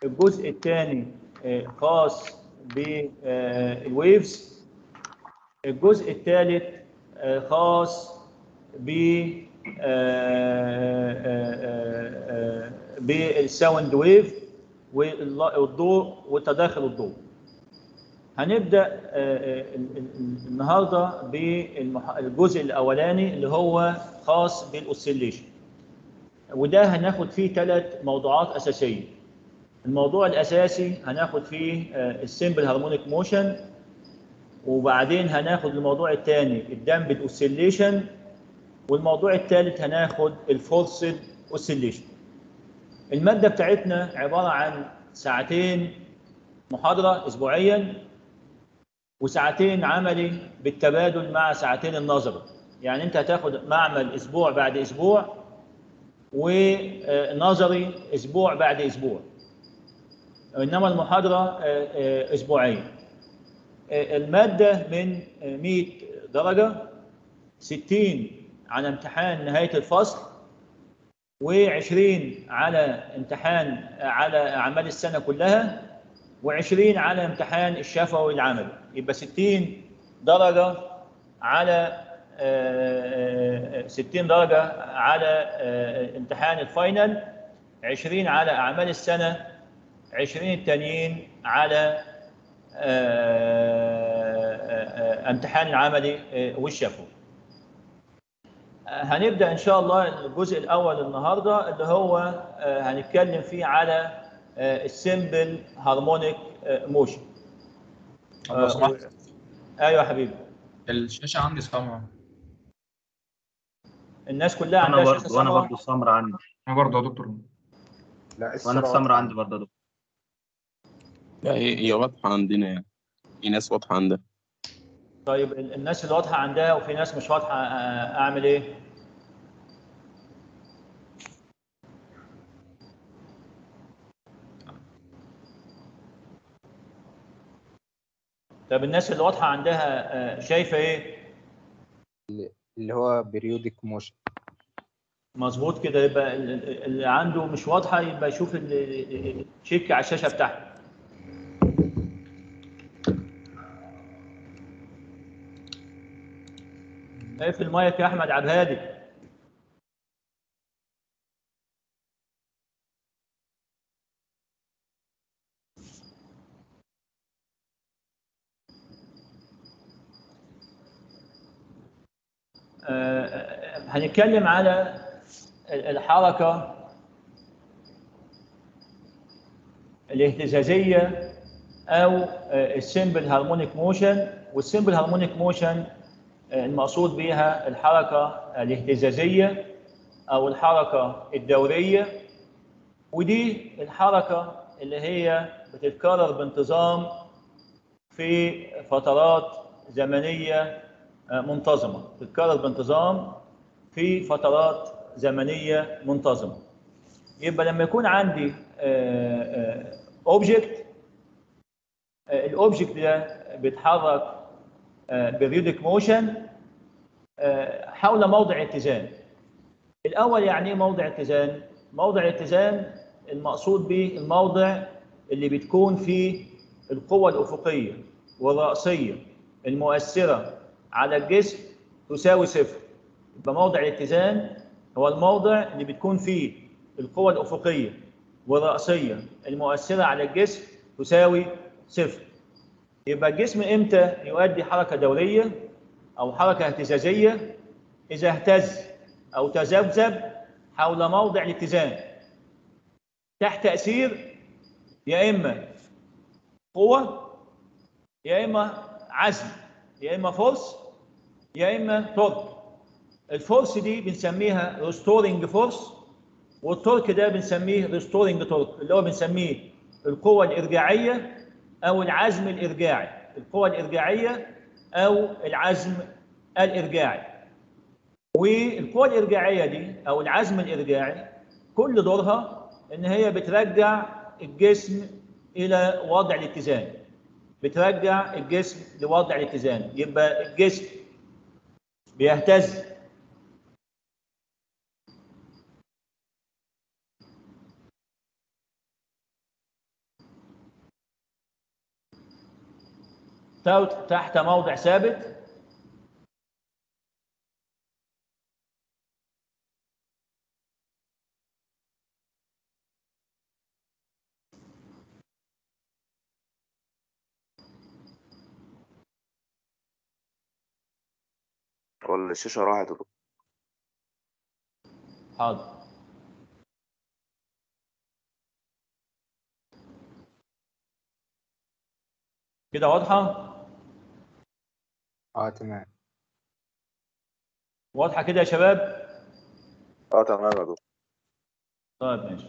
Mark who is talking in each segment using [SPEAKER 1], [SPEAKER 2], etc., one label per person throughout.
[SPEAKER 1] الجزء الثاني خاص بالويفز الجزء الثالث خاص ب بالساوند ويف والضوء وتداخل الضوء هنبدا النهارده بالجزء الاولاني اللي هو خاص بالاوسيليشن وده هناخد فيه ثلاث موضوعات اساسيه الموضوع الاساسي هناخد فيه السمبل هارمونيك موشن وبعدين هناخد الموضوع الثاني الدمبل اوسيليشن والموضوع الثالث هناخد الفورسد اوسيليشن الماده بتاعتنا عباره عن ساعتين محاضره اسبوعيا وساعتين عملي بالتبادل مع ساعتين النظري يعني انت هتاخد معمل اسبوع بعد اسبوع ونظري اسبوع بعد اسبوع انما المحاضره اسبوعين الماده من 100 درجه 60 على امتحان نهايه الفصل و20 على امتحان على اعمال السنه كلها و20 على امتحان الشفوي العملي يبقى 60 درجه على 60 درجه على امتحان الفاينل 20 على اعمال السنه 20 التانيين على امتحان العملي والشفوي هنبدا ان شاء الله الجزء الاول النهارده اللي هو هنتكلم فيه على السمبل هارمونيك موشن
[SPEAKER 2] لو سمحت
[SPEAKER 1] ايوه يا حبيبي
[SPEAKER 2] الشاشة عندي سامعة
[SPEAKER 1] الناس كلها
[SPEAKER 3] وانا
[SPEAKER 1] عندها شاشه
[SPEAKER 3] برضه وانا
[SPEAKER 1] سمراء
[SPEAKER 3] برضه السمرة عندي
[SPEAKER 2] أنا برضه يا دكتور
[SPEAKER 4] لا
[SPEAKER 3] وانا
[SPEAKER 4] السرعة
[SPEAKER 3] السمرة عندي برضه يا دكتور
[SPEAKER 5] لا هي هي واضحة عندنا يعني في ناس واضحة عندها
[SPEAKER 1] طيب ال- الناس اللي واضحه عندها وفي ناس مش واضحه آه، اعمل ايه؟ طب الناس اللي واضحه عندها آه، شايفه ايه؟
[SPEAKER 4] اللي هو بريودك موشن
[SPEAKER 1] مظبوط كده يبقى ال- ال- اللي عنده مش واضحه يبقى يشوف ال- ال- الشيك على الشاشه بتاعته اقفل المايك يا احمد عبد الهادي آه، هنتكلم على الحركة الاهتزازية أو السمبل هارمونيك موشن والسمبل هارمونيك موشن المقصود بها الحركة الاهتزازية أو الحركة الدورية ودي الحركة اللي هي بتتكرر بانتظام في فترات زمنية منتظمة تتكرر بانتظام في فترات زمنية منتظمة يبقى لما يكون عندي اوبجكت الاوبجكت ده بيتحرك بريودك موشن حول موضع اتزان الاول يعني ايه موضع اتزان موضع اتزان المقصود به الموضع اللي بتكون فيه القوة الأفقية والرأسية المؤثرة على الجسم تساوي صفر يبقى موضع الاتزان هو الموضع اللي بتكون فيه القوة الأفقية والرأسية المؤثرة على الجسم تساوي صفر يبقى الجسم امتى يؤدي حركة دورية أو حركة اهتزازية إذا اهتز أو تذبذب حول موضع الاتزان تحت تأثير يا إما قوة يا إما عزم يا إما فورس يا إما تورك الفورس دي بنسميها ريستورنج فورس والتورك ده بنسميه ريستورنج تورك اللي هو بنسميه القوة الإرجاعية أو العزم الإرجاعي القوة الإرجاعية أو العزم الإرجاعي والقوة الإرجاعية دي أو العزم الإرجاعي كل دورها إن هي بترجع الجسم إلى وضع الاتزان بترجع الجسم لوضع الاتزان يبقى الجسم بيهتز تو- تحت موضع ثابت
[SPEAKER 3] ولا الشاشة راحت يا دكتور
[SPEAKER 1] حاضر كده واضحة؟
[SPEAKER 4] اه تمام
[SPEAKER 1] واضحة كده يا شباب؟
[SPEAKER 3] اه تمام يا دكتور
[SPEAKER 1] طيب ماشي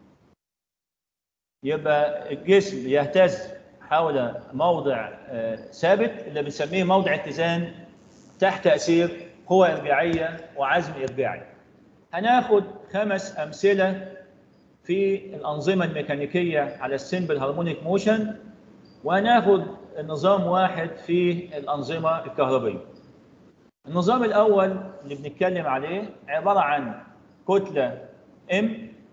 [SPEAKER 1] يبقى الجسم يهتز حول موضع آه، ثابت اللي بنسميه موضع اتزان تحت تأثير قوة إرجاعية وعزم إرجاعي هناخد خمس أمثلة في الأنظمة الميكانيكية على السمبل هارمونيك موشن وهناخد نظام واحد في الأنظمة الكهربية النظام الأول اللي بنتكلم عليه عبارة عن كتلة M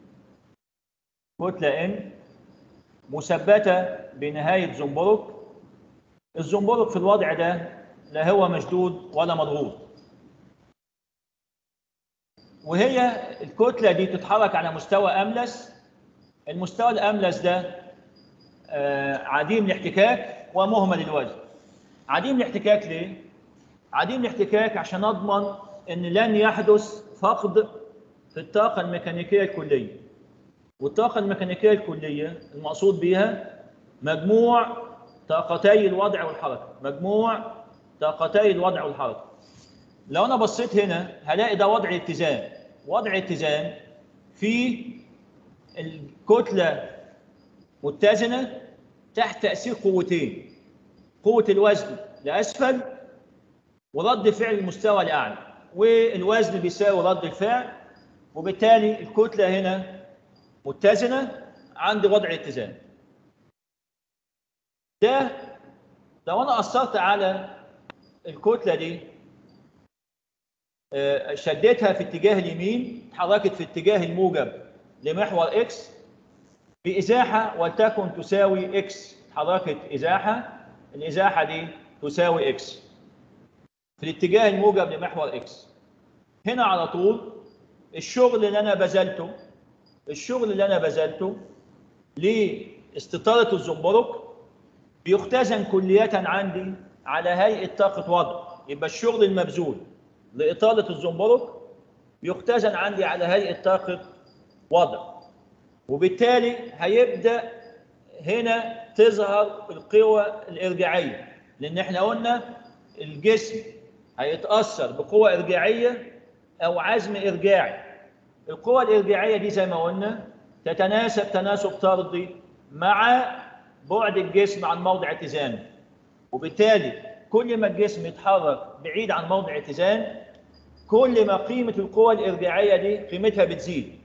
[SPEAKER 1] كتلة M مثبتة بنهاية زنبرك الزنبرك في الوضع ده لا هو مشدود ولا مضغوط وهي الكتلة دي تتحرك على مستوى أملس المستوى الأملس ده آه، عديم الاحتكاك ومهمل الوزن عديم الاحتكاك ليه؟ عديم الاحتكاك عشان أضمن أن لن يحدث فقد في الطاقة الميكانيكية الكلية والطاقة الميكانيكية الكلية المقصود بها مجموع طاقتي الوضع والحركة مجموع طاقتي الوضع والحركة لو أنا بصيت هنا هلاقي ده وضع اتزان وضع اتزان في الكتلة متزنة تحت تأثير قوتين قوة الوزن لأسفل ورد فعل المستوى لأعلى والوزن بيساوي رد الفعل وبالتالي الكتلة هنا متزنة عند وضع اتزان ده لو أنا أثرت على الكتلة دي آه، شديتها في اتجاه اليمين اتحركت في اتجاه الموجب لمحور اكس بإزاحة ولتكن تساوي اكس اتحركت إزاحة الإزاحة دي تساوي اكس في الاتجاه الموجب لمحور اكس هنا على طول الشغل اللي انا بذلته الشغل اللي انا بذلته لاستطالة الزنبرك بيختزن كلية عندي على هيئة طاقة وضع يبقى الشغل المبذول لإطالة الزنبرك بيختزن عندي على هيئة طاقة وضع وبالتالي هيبدأ هنا تظهر القوة الإرجاعية لأن احنا قلنا الجسم هيتأثر بقوة إرجاعية أو عزم إرجاعي القوة الإرجاعية دي زي ما قلنا تتناسب تناسب طردي مع بعد الجسم عن موضع اتزانه وبالتالي كل ما الجسم يتحرك بعيد عن موضع اتزان كل ما قيمة القوة الإرجاعية دي قيمتها بتزيد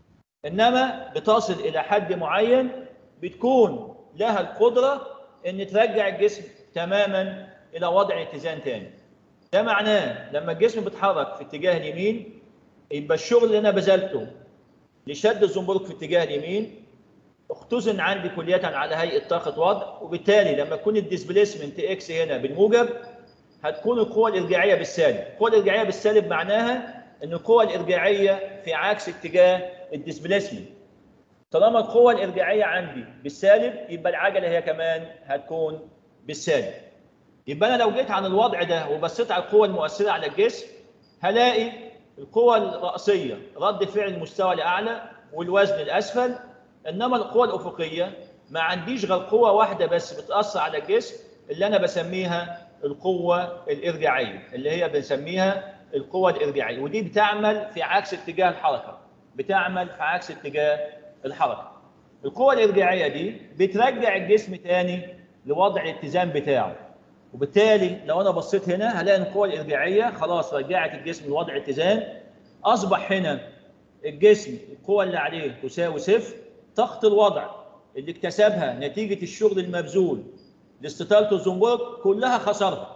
[SPEAKER 1] إنما بتصل إلى حد معين بتكون لها القدرة إن ترجع الجسم تماما إلى وضع اتزان تاني ده معناه لما الجسم بيتحرك في اتجاه اليمين يبقى الشغل اللي أنا بذلته لشد الزنبرك في اتجاه اليمين اختزن عندي كلية على هيئة طاقة وضع وبالتالي لما يكون الديسبليسمنت اكس هنا بالموجب هتكون القوة الإرجاعية بالسالب القوة الإرجاعية بالسالب معناها أن القوة الإرجاعية في عكس اتجاه الديسبليسمنت طالما القوة الإرجاعية عندي بالسالب يبقى العجلة هي كمان هتكون بالسالب يبقى أنا لو جيت عن الوضع ده وبصيت على القوة المؤثرة على الجسم هلاقي القوة الرأسية رد فعل المستوى لأعلى والوزن الأسفل إنما القوة الأفقية ما عنديش غير قوة واحدة بس بتأثر على الجسم اللي أنا بسميها القوة الإرجاعية اللي هي بنسميها القوة الإرجاعية ودي بتعمل في عكس اتجاه الحركة بتعمل في عكس اتجاه الحركة القوة الإرجاعية دي بترجع الجسم تاني لوضع الاتزان بتاعه وبالتالي لو أنا بصيت هنا هلاقي إن القوة الإرجاعية خلاص رجعت الجسم لوضع اتزان أصبح هنا الجسم القوة اللي عليه تساوي صفر طاقة الوضع اللي اكتسبها نتيجة الشغل المبذول لاستطالة الزنبرك كلها خسرها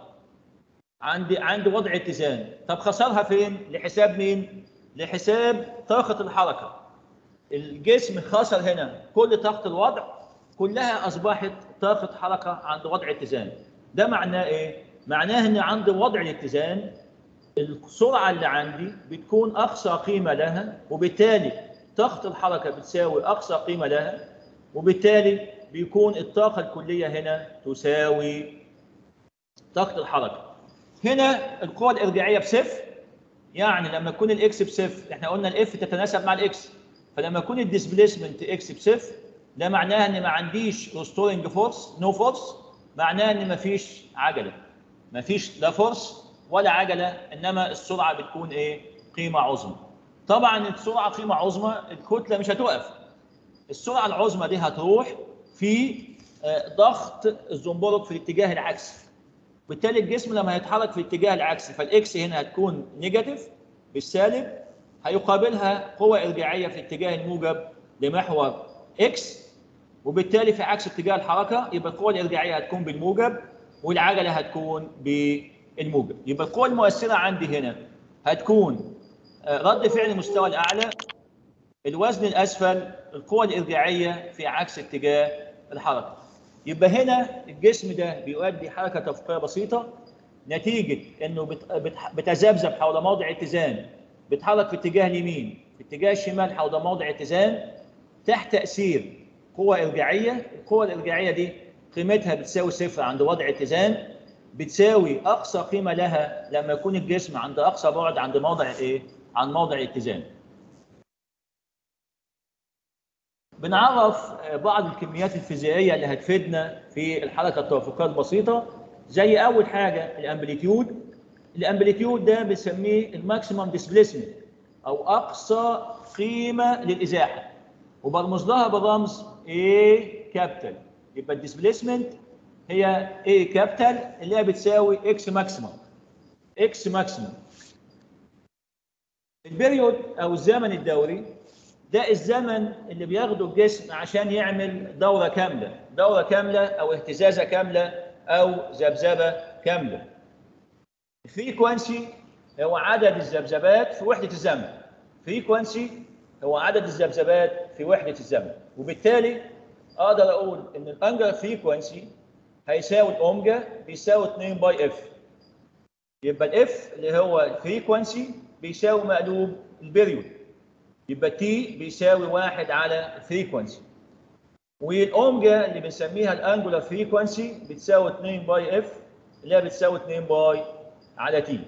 [SPEAKER 1] عند عند وضع اتزان طب خسرها فين لحساب مين لحساب طاقة الحركة الجسم خسر هنا كل طاقة الوضع كلها أصبحت طاقة حركة عند وضع اتزان ده معناه ايه معناه ان عند وضع الاتزان السرعه اللي عندي بتكون اقصى قيمه لها وبالتالي طاقه الحركه بتساوي اقصى قيمه لها وبالتالي بيكون الطاقه الكليه هنا تساوي طاقه الحركه هنا القوه الارجاعيه بصفر يعني لما يكون الاكس بصفر احنا قلنا الاف تتناسب مع الاكس فلما يكون الديسبيسمنت اكس بصفر ده معناه ان ما عنديش ريستورنج فورس نو فورس معناه ان ما فيش عجله ما فيش لا فورس ولا عجله انما السرعه بتكون ايه قيمه عظمى طبعا السرعه قيمه عظمى الكتله مش هتقف السرعه العظمى دي هتروح في آه، ضغط الزنبرك في الاتجاه العكسي بالتالي الجسم لما هيتحرك في الاتجاه العكسي فالاكس هنا هتكون نيجاتيف بالسالب هيقابلها قوة إرجاعية في الاتجاه الموجب لمحور اكس وبالتالي في عكس اتجاه الحركة يبقى القوة الإرجاعية هتكون بالموجب والعجلة هتكون بالموجب يبقى القوة المؤثرة عندي هنا هتكون آه، رد فعل المستوى الأعلى الوزن الأسفل القوة الإرجاعية في عكس اتجاه الحركة يبقى هنا الجسم ده بيؤدي حركة تفقية بسيطة نتيجة انه بت- بت- بتذبذب حول موضع اتزان بيتحرك في اتجاه اليمين في اتجاه الشمال حول موضع اتزان تحت تأثير قوة إرجاعية القوة الإرجاعية دي قيمتها بتساوي صفر عند وضع اتزان بتساوي أقصى قيمة لها لما يكون الجسم عند أقصى بعد عند موضع إيه؟ عن موضع اتزان بنعرف آه، بعض الكميات الفيزيائيه اللي هتفيدنا في الحركه التوافقيه البسيطه زي اول حاجه الامبليتيود الامبليتيود ده بنسميه الماكسيمم ديسبيسمنت او اقصى قيمه للازاحه وبرمز لها بالرمز A كابيتال يبقى الديسبيسمنت هي A كابيتال اللي هي بتساوي X ماكسيمم X ماكسيمم البريود او الزمن الدوري ده الزمن اللي بياخده الجسم عشان يعمل دورة كاملة دورة كاملة أو اهتزازة كاملة أو ذبذبة كاملة الفريكونسي هو عدد الذبذبات في وحدة الزمن فريكونسي هو عدد الذبذبات في وحدة الزمن وبالتالي أقدر أقول إن الأنجر فريكونسي هيساوي الأومجا بيساوي 2 باي اف يبقى الاف اللي هو الفريكونسي بيساوي مقلوب البريود يبقى تي بيساوي واحد على الفريكونسي والاومجا اللي بنسميها الانجولار فريكونسي بتساوي 2 باي اف اللي هي بتساوي 2 باي على تي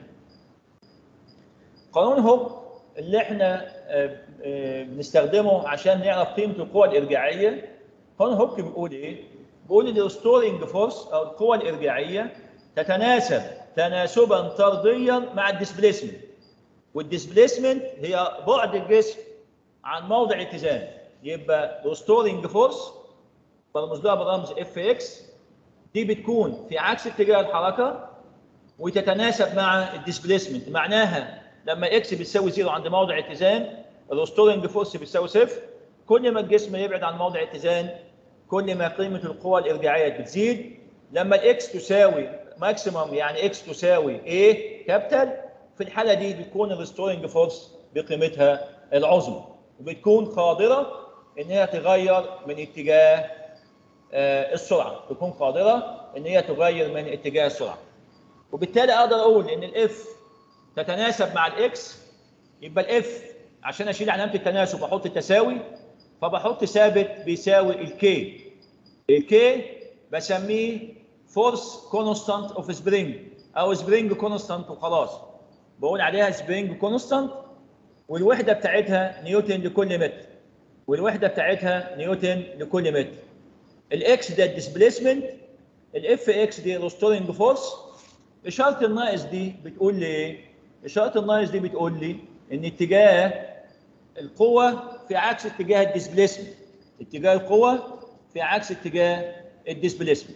[SPEAKER 1] قانون هوب اللي احنا آه، آه، بنستخدمه عشان نعرف قيمه القوى الارجاعيه قانون هوب بيقول ايه؟ بيقول ان الستورنج فورس او القوى الارجاعيه تتناسب تناسبا طرديا مع الديسبيسمنت والديسبيسمنت هي بعد الجسم عن موضع اتزان يبقى الستورنج فورس برمز لها برمز اف اكس دي بتكون في عكس اتجاه الحركه وتتناسب مع الديسبيسمنت معناها لما اكس بتساوي زيرو عند موضع اتزان الستورنج فورس بتساوي صفر كل ما الجسم يبعد عن موضع اتزان كل ما قيمه القوى الارجاعيه بتزيد لما الاكس تساوي ماكسيمم يعني اكس تساوي A كابيتال في الحاله دي بتكون الريستورنج فورس بقيمتها العظمى وبتكون قادره ان هي تغير من اتجاه آه، السرعه تكون قادره ان هي تغير من اتجاه السرعه وبالتالي اقدر اقول ان الاف تتناسب مع الاكس يبقى الاف عشان اشيل علامه التناسب احط التساوي فبحط ثابت بيساوي الكي الكي بسميه فورس كونستانت اوف سبرينج او سبرينج كونستانت وخلاص بقول عليها سبرينج كونستانت والوحده بتاعتها نيوتن لكل متر والوحده بتاعتها نيوتن لكل متر الاكس ده الديسبيسمنت الاف اكس دي ريستورنج فورس اشاره الناقص دي بتقول لي ايه اشاره الناقص دي بتقول لي ان اتجاه القوه في عكس اتجاه الديسبيسمنت اتجاه القوه في عكس اتجاه الديسبيسمنت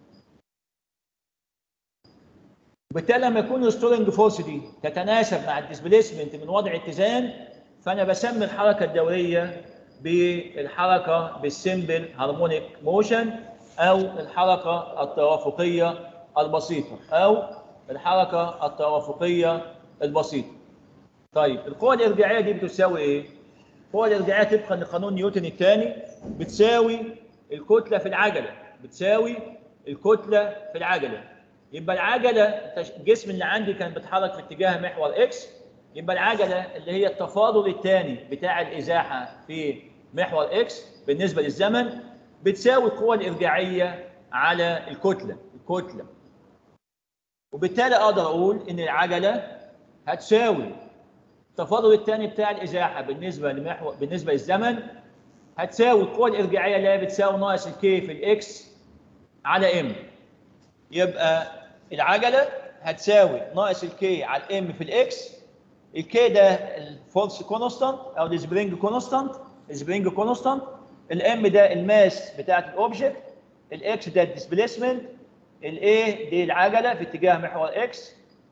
[SPEAKER 1] وبالتالي لما يكون الستورنج فورس دي تتناسب مع الديسبيسمنت من وضع اتزان فانا بسمي الحركه الدوريه بالحركه بالسمبل هارمونيك موشن او الحركه التوافقيه البسيطه او الحركه التوافقيه البسيطه. طيب القوه الارجاعيه دي بتساوي ايه؟ القوه الارجاعيه طبقا لقانون نيوتن الثاني بتساوي الكتله في العجله بتساوي الكتله في العجله يبقى العجله الجسم اللي عندي كان بيتحرك في اتجاه محور اكس يبقى العجله اللي هي التفاضل الثاني بتاع الازاحه في محور اكس بالنسبه للزمن بتساوي القوه الارجاعيه على الكتله الكتله وبالتالي اقدر اقول ان العجله هتساوي التفاضل الثاني بتاع الازاحه بالنسبه لمحور بالنسبه للزمن هتساوي القوه الارجاعيه اللي هي بتساوي ناقص الكي في الاكس على ام يبقى العجله هتساوي ناقص الكي على الام في الاكس الكي ده الفورس كونستانت او السبرينج كونستانت السبرينج كونستانت الام ده الماس بتاعت الاوبجكت الاكس ده الديسبيسمنت الاي دي العجله في اتجاه محور اكس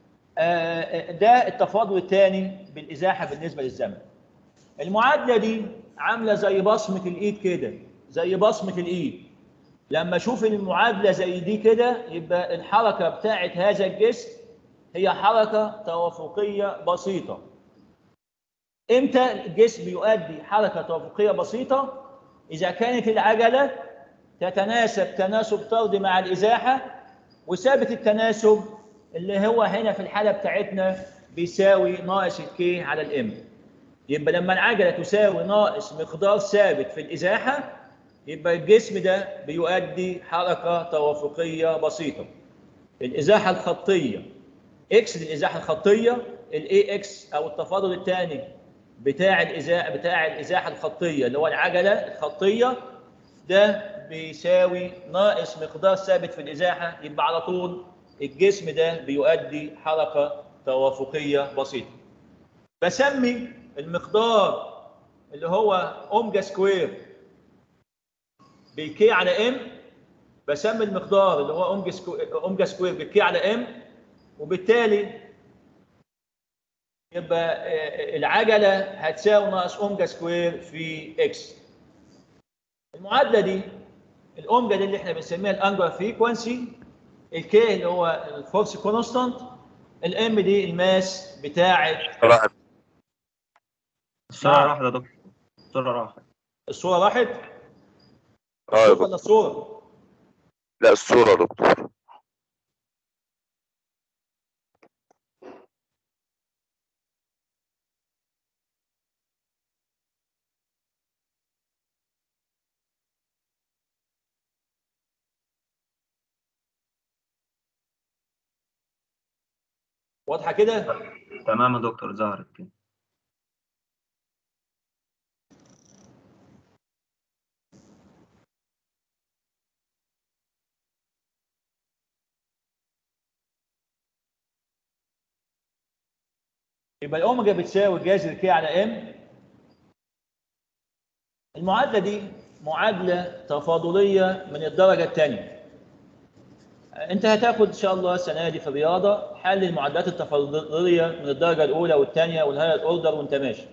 [SPEAKER 1] آه، ده التفاضل الثاني بالازاحه بالنسبه للزمن المعادله دي عامله زي بصمه الايد كده زي بصمه الايد لما اشوف المعادله زي دي كده يبقى الحركه بتاعه هذا الجسم هي حركه توافقيه بسيطه امتى الجسم يؤدي حركه توافقيه بسيطه اذا كانت العجله تتناسب تناسب طردي مع الازاحه وثابت التناسب اللي هو هنا في الحاله بتاعتنا بيساوي ناقص الكي على الام يبقى لما العجله تساوي ناقص مقدار ثابت في الازاحه يبقى الجسم ده بيؤدي حركه توافقيه بسيطه الازاحه الخطيه اكس دي الازاحه الخطيه الاي اكس او التفاضل الثاني بتاع الازاحه بتاع الازاحه الخطيه اللي هو العجله الخطيه ده بيساوي ناقص مقدار ثابت في الازاحه يبقى على طول الجسم ده بيؤدي حركه توافقيه بسيطه بسمي المقدار اللي هو اومجا سكوير بالكي على ام بسمي المقدار اللي هو اومجا سكوير اومجا سكوير بالكي على ام وبالتالي يبقى آه، العجله هتساوي ناقص اومجا سكوير في اكس المعادله دي الاومجا دي اللي احنا بنسميها الانجلر فريكوانسي الكي اللي هو الفورس كونستانت الام دي الماس بتاعه
[SPEAKER 3] راحت
[SPEAKER 2] السرعة
[SPEAKER 1] نعم.
[SPEAKER 2] راحت يا دكتور السرعة راحت
[SPEAKER 1] الصوره راحت
[SPEAKER 3] اه يا
[SPEAKER 1] الصوت
[SPEAKER 3] دكتور
[SPEAKER 1] ولا الصوره
[SPEAKER 3] لا الصورة يا دكتور
[SPEAKER 1] واضحه كده
[SPEAKER 2] تمام يا دكتور ظهرت كده
[SPEAKER 1] يبقى الاوميجا بتساوي جذر كي على ام المعادله دي معادله تفاضليه من الدرجه الثانيه انت هتاخد ان شاء الله السنه دي في الرياضه حل المعادلات التفاضليه من الدرجه الاولى والثانيه والهاير اوردر وانت ماشي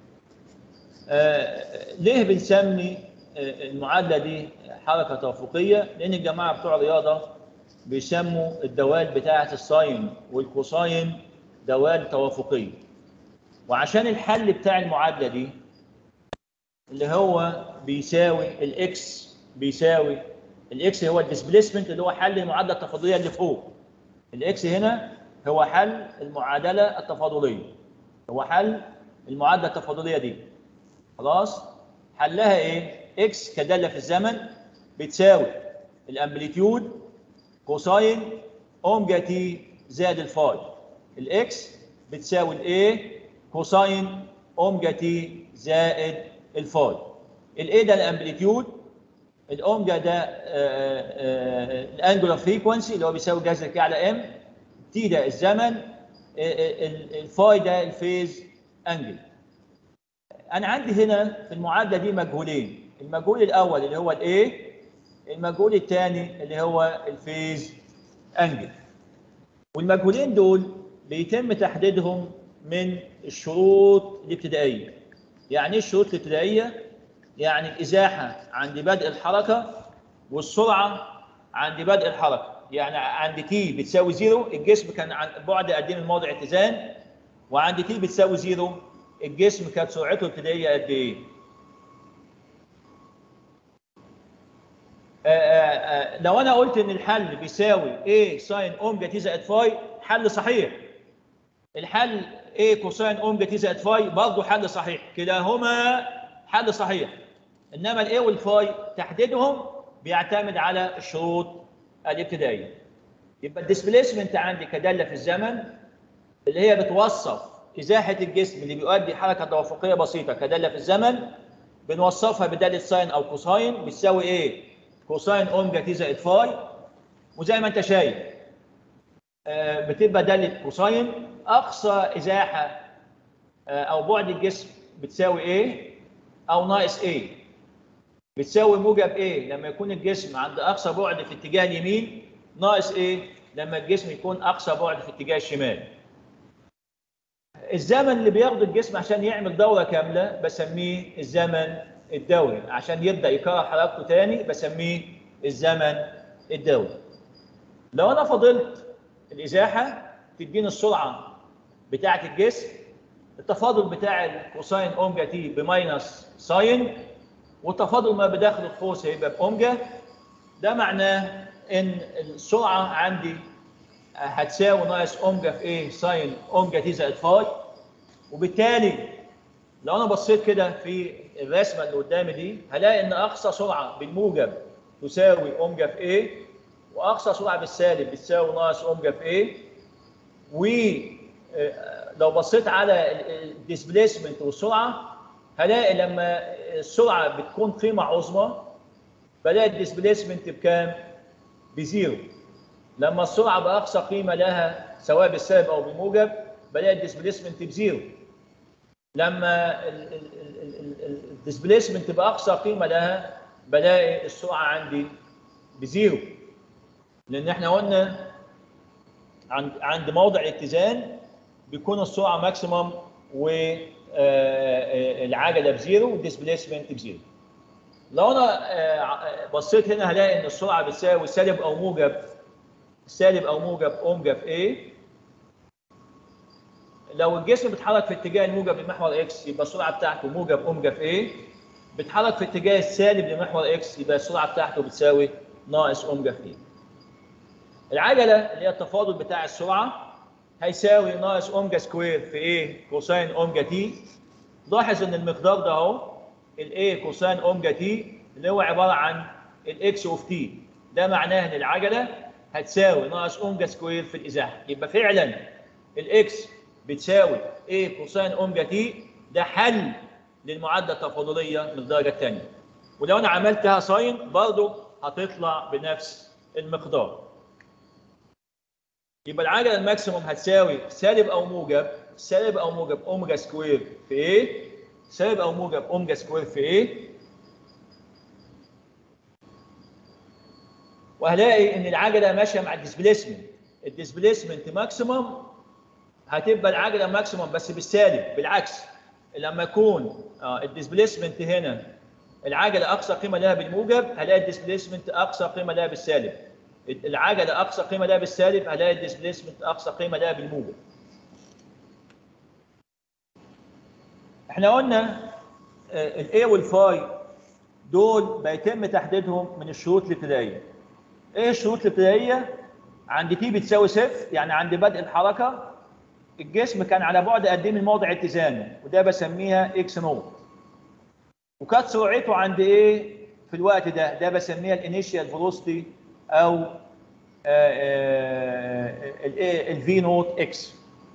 [SPEAKER 1] آه ليه بنسمي آه المعادله دي حركه توافقيه لان الجماعه بتوع الرياضه بيسموا الدوال بتاعه الساين والكوساين دوال توافقيه وعشان الحل بتاع المعادله دي اللي هو بيساوي الاكس بيساوي الاكس هو الديسبيسمنت اللي هو حل المعادله التفاضليه اللي فوق الاكس هنا هو حل المعادله التفاضليه هو حل المعادله التفاضليه دي خلاص حلها ايه اكس كداله في الزمن بتساوي الامبليتيود كوساين اومجا تي زائد الفاي الاكس بتساوي الاي كوساين اومجا تي زائد الفاي الاي ده الامبليتيود الاومجا ده الانجولار فريكونسي اللي هو بيساوي جذر كي على ام تي ده الزمن الفاي ده الفيز انجل انا عندي هنا في المعادله دي مجهولين المجهول الاول اللي هو الاي المجهول الثاني اللي هو الفيز انجل والمجهولين دول بيتم تحديدهم من الشروط الابتدائيه يعني ايه الشروط الابتدائيه يعني الازاحه عند بدء الحركه والسرعه عند بدء الحركه يعني عند تي بتساوي زيرو الجسم كان عن بعد قد ايه من موضع اتزان وعند تي بتساوي زيرو الجسم كانت سرعته الابتدائيه قد ايه آه، آه، آه، لو انا قلت ان الحل بيساوي A ساين اوميجا تي زائد فاي حل صحيح الحل A كوساين اوميجا تي زائد فاي برضه حل صحيح كلاهما حل صحيح انما الاي والفاي تحديدهم بيعتمد على الشروط الابتدائيه يبقى الديسبيسمنت عندي كداله في الزمن اللي هي بتوصف ازاحه الجسم اللي بيؤدي حركه توافقيه بسيطه كداله في الزمن بنوصفها بداله ساين او كوساين بتساوي ايه؟ كوساين اوميجا تي زائد فاي وزي ما انت شايف آه، بتبقى داله كوساين اقصى ازاحه آه، او بعد الجسم بتساوي ايه؟ او ناقص ايه؟ بتساوي موجب ايه لما يكون الجسم عند اقصى بعد في اتجاه اليمين ناقص ايه لما الجسم يكون اقصى بعد في اتجاه الشمال الزمن اللي بياخده الجسم عشان يعمل دوره كامله بسميه الزمن الدوري عشان يبدا يكرر حركته تاني بسميه الزمن الدوري لو انا فضلت الازاحه تديني السرعه بتاعه الجسم التفاضل بتاع الكوساين اوميجا تي بماينس ساين والتفاضل ما بداخل القوس هيبقى باوميجا ده معناه ان السرعه عندي هتساوي ناقص اوميجا في ايه ساين اوميجا تي زائد فاي وبالتالي لو انا بصيت كده في الرسمه اللي قدامي دي هلاقي ان اقصى سرعه بالموجب تساوي اوميجا في ايه واقصى سرعه بالسالب بتساوي ناقص اوميجا في ايه ولو بصيت على الديسبيسمنت والسرعه هلاقي لما السرعه بتكون قيمه عظمى بلاقي الديسبيسمنت بكام؟ بزيرو لما السرعه باقصى قيمه لها سواء بالسالب او بالموجب بلاقي الديسبيسمنت بزيرو لما الديسبيسمنت باقصى قيمه لها بلاقي السرعه عندي بزيرو لان احنا قلنا عند عند موضع الاتزان بيكون السرعه ماكسيمم والعجله بزيرو والديسبيسمنت بزيرو لو انا آه، بصيت هنا هلاقي ان السرعه بتساوي سالب او موجب سالب او موجب اوميجا في ايه لو الجسم بيتحرك في اتجاه الموجب لمحور اكس يبقى السرعه بتاعته موجب اوميجا في ايه بيتحرك في اتجاه السالب لمحور اكس يبقى السرعه بتاعته بتساوي ناقص اوميجا في ايه العجله اللي هي التفاضل بتاع السرعه هيساوي ناقص اوميجا سكوير في ايه كوساين اوميجا تي لاحظ ان المقدار ده اهو الايه كوساين اوميجا تي اللي هو عباره عن الاكس اوف تي ده معناه ان العجله هتساوي ناقص اوميجا سكوير في الازاحه يبقى فعلا الاكس بتساوي ايه كوساين اوميجا تي ده حل للمعادله التفاضليه من الدرجه الثانيه ولو انا عملتها ساين برضه هتطلع بنفس المقدار يبقى العجله الماكسيموم هتساوي سالب او موجب سالب او موجب اوميجا سكوير في ايه سالب او موجب اوميجا سكوير في ايه وهلاقي ان العجله ماشيه مع الديسبيسمنت الديسبيسمنت ماكسيمم هتبقى العجله ماكسيمم بس بالسالب بالعكس لما يكون آه الديسبيسمنت هنا العجله اقصى قيمه لها بالموجب هلاقي الديسبيسمنت اقصى قيمه لها بالسالب العجله اقصى قيمه لها بالسالب هلاقي الديسبيسمنت اقصى قيمه لها بالموجب احنا قلنا الاي والفاي دول بيتم تحديدهم من الشروط الابتدائيه ايه الشروط الابتدائيه عند تي بتساوي صفر يعني عند بدء الحركه الجسم كان على بعد قد ايه من موضع اتزانه وده بسميها اكس نوت وكانت سرعته عند ايه في الوقت ده ده بسميها الانيشيال فيلوسيتي او الفي نوت اكس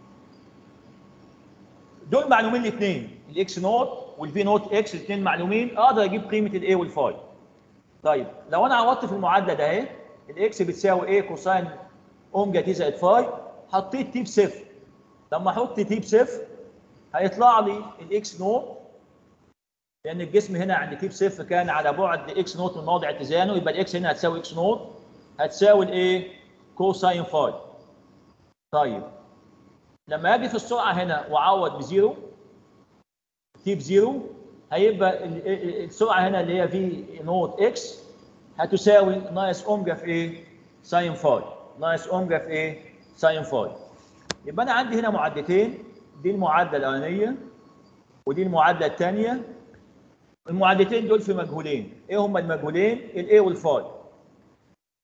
[SPEAKER 1] دول معلومين الاثنين الاكس نوت والفي نوت اكس الاثنين معلومين اقدر اجيب قيمه الاي والفاي طيب لو انا عوضت في المعادله ده اهي الاكس بتساوي ايه كوساين اوميجا تي زائد فاي حطيت تي بصفر لما احط تي بصفر هيطلع لي الاكس نوت لان الجسم هنا عند تي بصفر كان على بعد اكس نوت من موضع اتزانه يبقى الاكس هنا هتساوي اكس نوت هتساوي الايه كوساين فاي طيب لما اجي في السرعه هنا واعوض بزيرو تي بزيرو هيبقى السرعه هنا اللي هي في نوت اكس هتساوي ناقص اوميجا في ايه؟ ساين فاي ناقص اوميجا في ايه؟ ساين فاي يبقى انا عندي هنا معادلتين دي المعادله الاولانيه ودي المعادله الثانيه المعادلتين دول في مجهولين ايه هما المجهولين؟ الاي والفاي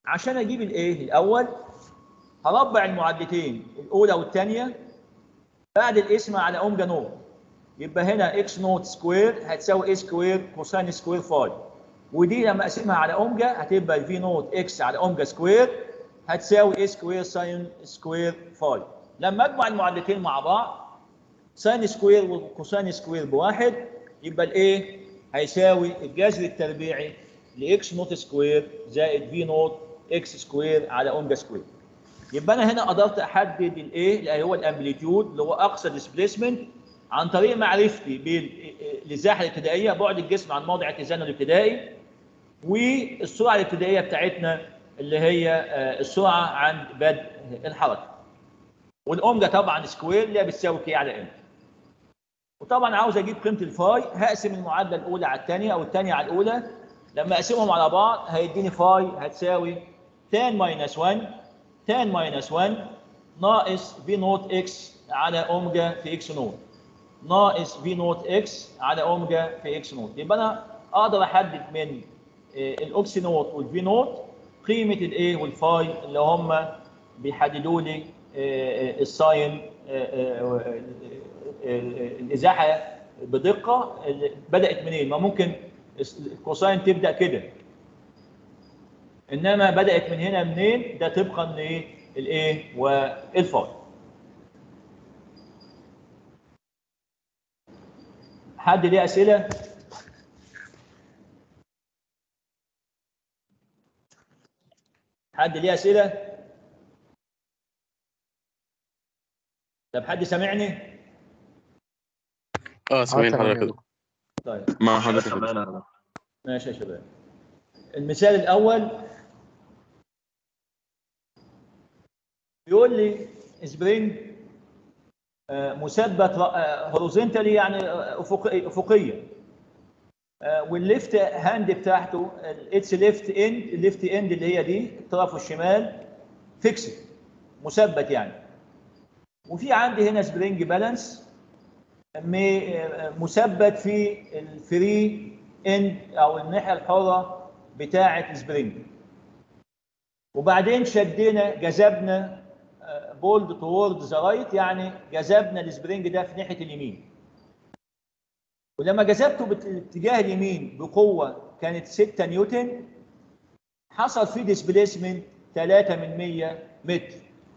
[SPEAKER 1] عشان اجيب الايه الاول هربع المعادلتين الاولى والثانيه بعد القسمه على اوميجا نوت يبقى هنا اكس نوت سكوير هتساوي اي سكوير كوساين سكوير فاي ودي لما اقسمها على اوميجا هتبقى الفي نوت اكس على اوميجا سكوير هتساوي اي سكوير ساين سكوير فاي لما اجمع المعادلتين مع بعض ساين سكوير وكوساين سكوير بواحد يبقى الايه هيساوي الجذر التربيعي لاكس نوت سكوير زائد في نوت اكس سكوير على اوميجا سكوير يبقى انا هنا قدرت احدد الايه اللي هو الامبليتيود اللي هو اقصى ديسبيسمنت عن طريق معرفتي بالازاحه الابتدائيه بعد الجسم عن موضع اتزانه الابتدائي والسرعه الابتدائيه بتاعتنا اللي هي آه، السرعه عند بدء الحركه والاوميجا طبعا سكوير اللي هي بتساوي كي على ام وطبعا عاوز اجيب قيمه الفاي هقسم المعادله الاولى على الثانيه او الثانيه على الاولى لما اقسمهم على بعض هيديني فاي هتساوي tan ماينس 1 tan ماينس 1 ناقص في نوت اكس على اوميجا في اكس نوت ناقص في نوت اكس على اوميجا في اكس نوت يبقى انا اقدر احدد من آه، الاوكس نوت والفي نوت قيمه الايه والفاي اللي هم بيحددوا لي آه، آه، الساين آه، آه، آه، آه، الازاحه بدقه اللي بدات منين؟ ما ممكن الكوساين تبدا كده انما بدات من هنا منين؟ ده طبقا للايه؟ والفاي حد ليه اسئله؟ حد ليه اسئله؟ طب حد سامعني؟
[SPEAKER 5] اه سامعين
[SPEAKER 4] تمام يا
[SPEAKER 5] حضرتك
[SPEAKER 4] دكتور.
[SPEAKER 1] طيب
[SPEAKER 5] مع حضرتك
[SPEAKER 2] سامعنا يا دكتور.
[SPEAKER 1] ماشي يا شباب المثال الاول بيقول لي سبرينج آه، مثبت هوريزونتالي يعني آه، افقي افقيه آه، والليفت هاند بتاعته اتس ليفت اند الليفت اند اللي هي دي الطرف الشمال فيكسد مثبت يعني وفي عندي هنا سبرينج بالانس م- مثبت في الفري اند او الناحيه الحره بتاعه السبرينج وبعدين شدينا جذبنا بولد توورد ذا رايت يعني جذبنا السبرينج ده في ناحيه اليمين ولما جذبته باتجاه اليمين بقوه كانت 6 نيوتن حصل فيه ديسبيسمنت 3 من 100 متر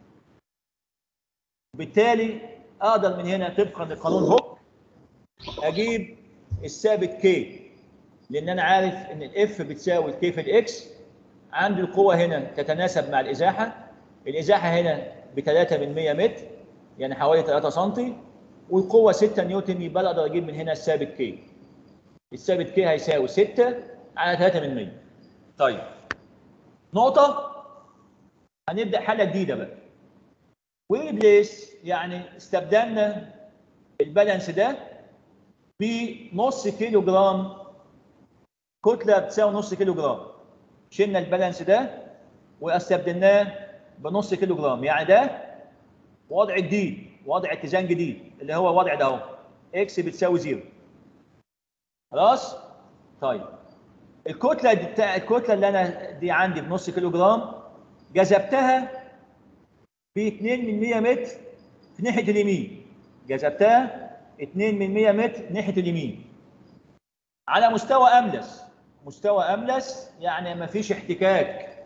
[SPEAKER 1] بالتالي اقدر من هنا طبقا لقانون هوك اجيب الثابت كي لان انا عارف ان الاف بتساوي الكي في الاكس عندي القوه هنا تتناسب مع الازاحه الازاحه هنا ب 3 من 100 متر يعني حوالي 3 سم والقوه 6 نيوتن يبقى اقدر اجيب من هنا الثابت كي الثابت كي هيساوي 6 على 3 من 100 طيب نقطه هنبدا حاله جديده بقى وريبليس يعني استبدلنا البالانس ده بنص كيلو جرام كتله بتساوي نص كيلو جرام شلنا البالانس ده واستبدلناه بنص كيلو جرام يعني ده وضع جديد وضع اتزان جديد اللي هو الوضع ده اهو اكس بتساوي زيرو خلاص طيب الكتله دي بتاع الكتله اللي انا دي عندي بنص كيلو جرام جذبتها ب 2 من 100 متر في ناحيه اليمين جذبتها 2 من 100 متر ناحيه اليمين على مستوى املس مستوى املس يعني ما فيش احتكاك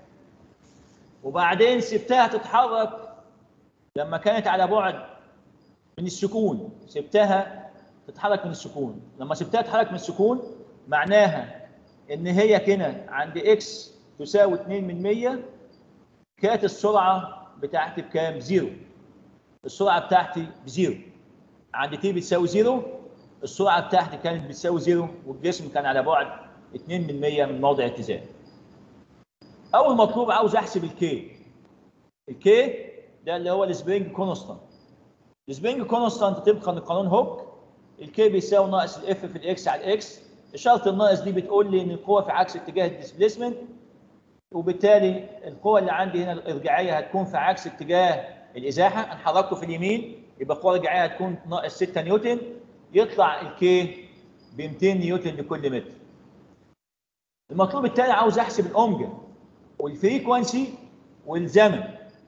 [SPEAKER 1] وبعدين سبتها تتحرك لما كانت على بعد من السكون سبتها تتحرك من السكون لما سبتها تتحرك من السكون معناها ان هي كده عند اكس تساوي 2 من 100 كانت السرعه بتاعتي بكام؟ زيرو. السرعه بتاعتي بزيرو. عند تي بتساوي زيرو السرعه بتاعتي كانت بتساوي زيرو والجسم كان على بعد 2 من 100 من موضع اتزان. اول مطلوب عاوز احسب الكي. الكي ده اللي هو السبرينج كونستانت. السبرينج كونستانت طبقا لقانون هوك الكي بيساوي ناقص الاف في الاكس على الاكس. اشاره الناقص دي بتقول لي ان القوه في عكس اتجاه الديسبيسمنت وبالتالي القوة اللي عندي هنا الإرجاعية هتكون في عكس اتجاه الإزاحة أنا حركته في اليمين يبقى القوة الإرجاعية هتكون ناقص 6 نيوتن يطلع الكي ب 200 نيوتن لكل متر. المطلوب الثاني عاوز أحسب الأوميجا. والفريكونسي والزمن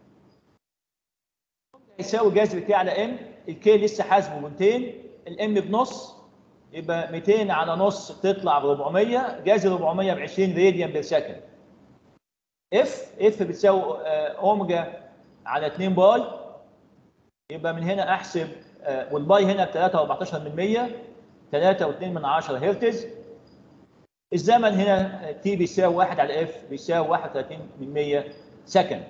[SPEAKER 1] يساوي جذر كي على ام الكي لسه حاسبه 200 الام بنص يبقى 200 على نص تطلع ب 400 جذر 400 ب 20 راديان بير سكند اف اف بتساوي آه، اوميجا على 2 باي يبقى من هنا احسب آه، والباي هنا ب 3.14 من 100 3.2 من 10 هرتز الزمن هنا تي بيساوي 1 على اف بيساوي 31 من 100 سكند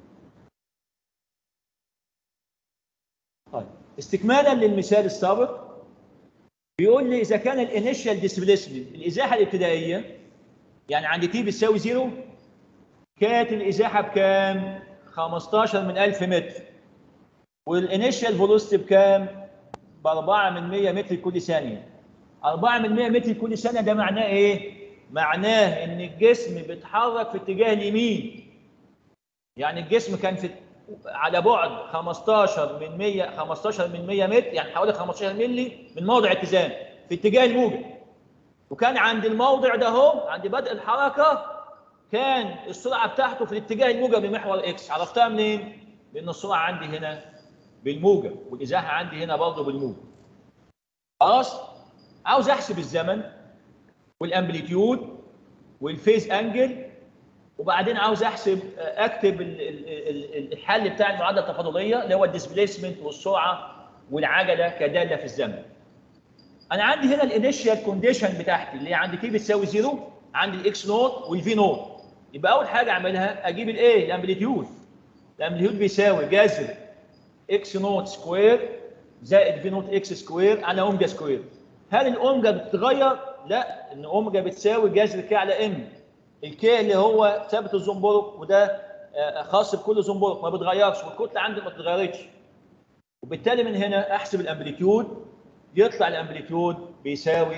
[SPEAKER 1] طيب استكمالا للمثال السابق بيقول لي اذا كان الانيشال ديسبيسمنت الازاحه الابتدائيه يعني عند تي بتساوي زيرو كانت الازاحه بكام 15 من 1000 متر والانيشال فيلوسيتي بكام ب 4 من 100 متر كل ثانيه 4 من 100 متر كل ثانيه ده معناه ايه معناه ان الجسم بيتحرك في اتجاه اليمين يعني الجسم كان في على بعد 15 من 100 15 من 100 متر يعني حوالي 15 مللي من موضع اتزان في اتجاه الموجب وكان عند الموضع ده اهو عند بدء الحركه كان السرعه بتاعته في الاتجاه الموجب لمحور اكس عرفتها منين؟ لان السرعه عندي هنا بالموجب والازاحه عندي هنا برضه بالموجب خلاص عاوز احسب الزمن والامبليتيود والفيز انجل وبعدين عاوز احسب اكتب ال- ال- ال- الحل بتاع المعادله التفاضليه اللي هو الديسبيسمنت والسرعه والعجله كداله في الزمن. انا عندي هنا الانيشال كونديشن بتاعتي اللي هي عندي تي بتساوي زيرو عندي الاكس نوت والفي نوت يبقى اول حاجه اعملها اجيب الايه الامبليتيود الامبليتيود بيساوي جذر اكس نوت سكوير زائد في نوت اكس سكوير على اوميجا سكوير هل الاوميجا بتتغير؟ لا ان اوميجا بتساوي جذر كي على ام الكي اللي هو ثابت الزنبرك وده آه، خاص بكل زنبرك ما بيتغيرش والكتله عندي ما بتتغيرش وبالتالي من هنا احسب الامبليتيود يطلع الامبليتيود بيساوي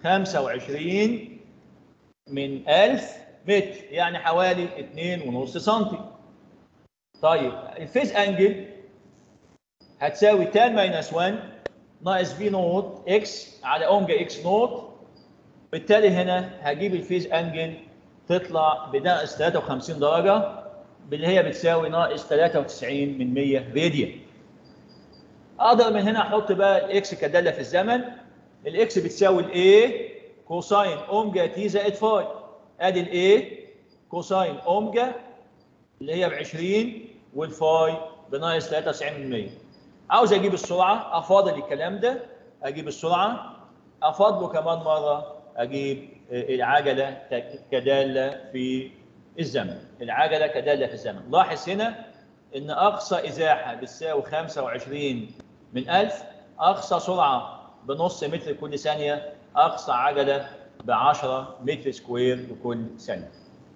[SPEAKER 1] 25 من 1000 متر يعني حوالي 2.5 سم طيب الفيز انجل هتساوي تان ماينس 1 ناقص في نوت اكس على اوميجا اكس نوت بالتالي هنا هجيب الفيز انجل تطلع بناقص 53 درجه اللي هي بتساوي ناقص 93 من 100 راديان اقدر من هنا احط بقى الاكس كداله في الزمن الاكس بتساوي الاي كوساين اوميجا تي زائد فاي ادي الاي كوساين اوميجا اللي هي ب 20 والفاي بناقص 93 من 100 عاوز اجيب السرعه افاضل الكلام ده اجيب السرعه افاضله كمان مره اجيب آه، العجله ت- كداله في الزمن العجله كداله في الزمن لاحظ هنا ان اقصى ازاحه بتساوي 25 من 1000 اقصى سرعه بنص متر كل ثانيه اقصى عجله ب 10 متر سكوير لكل ثانيه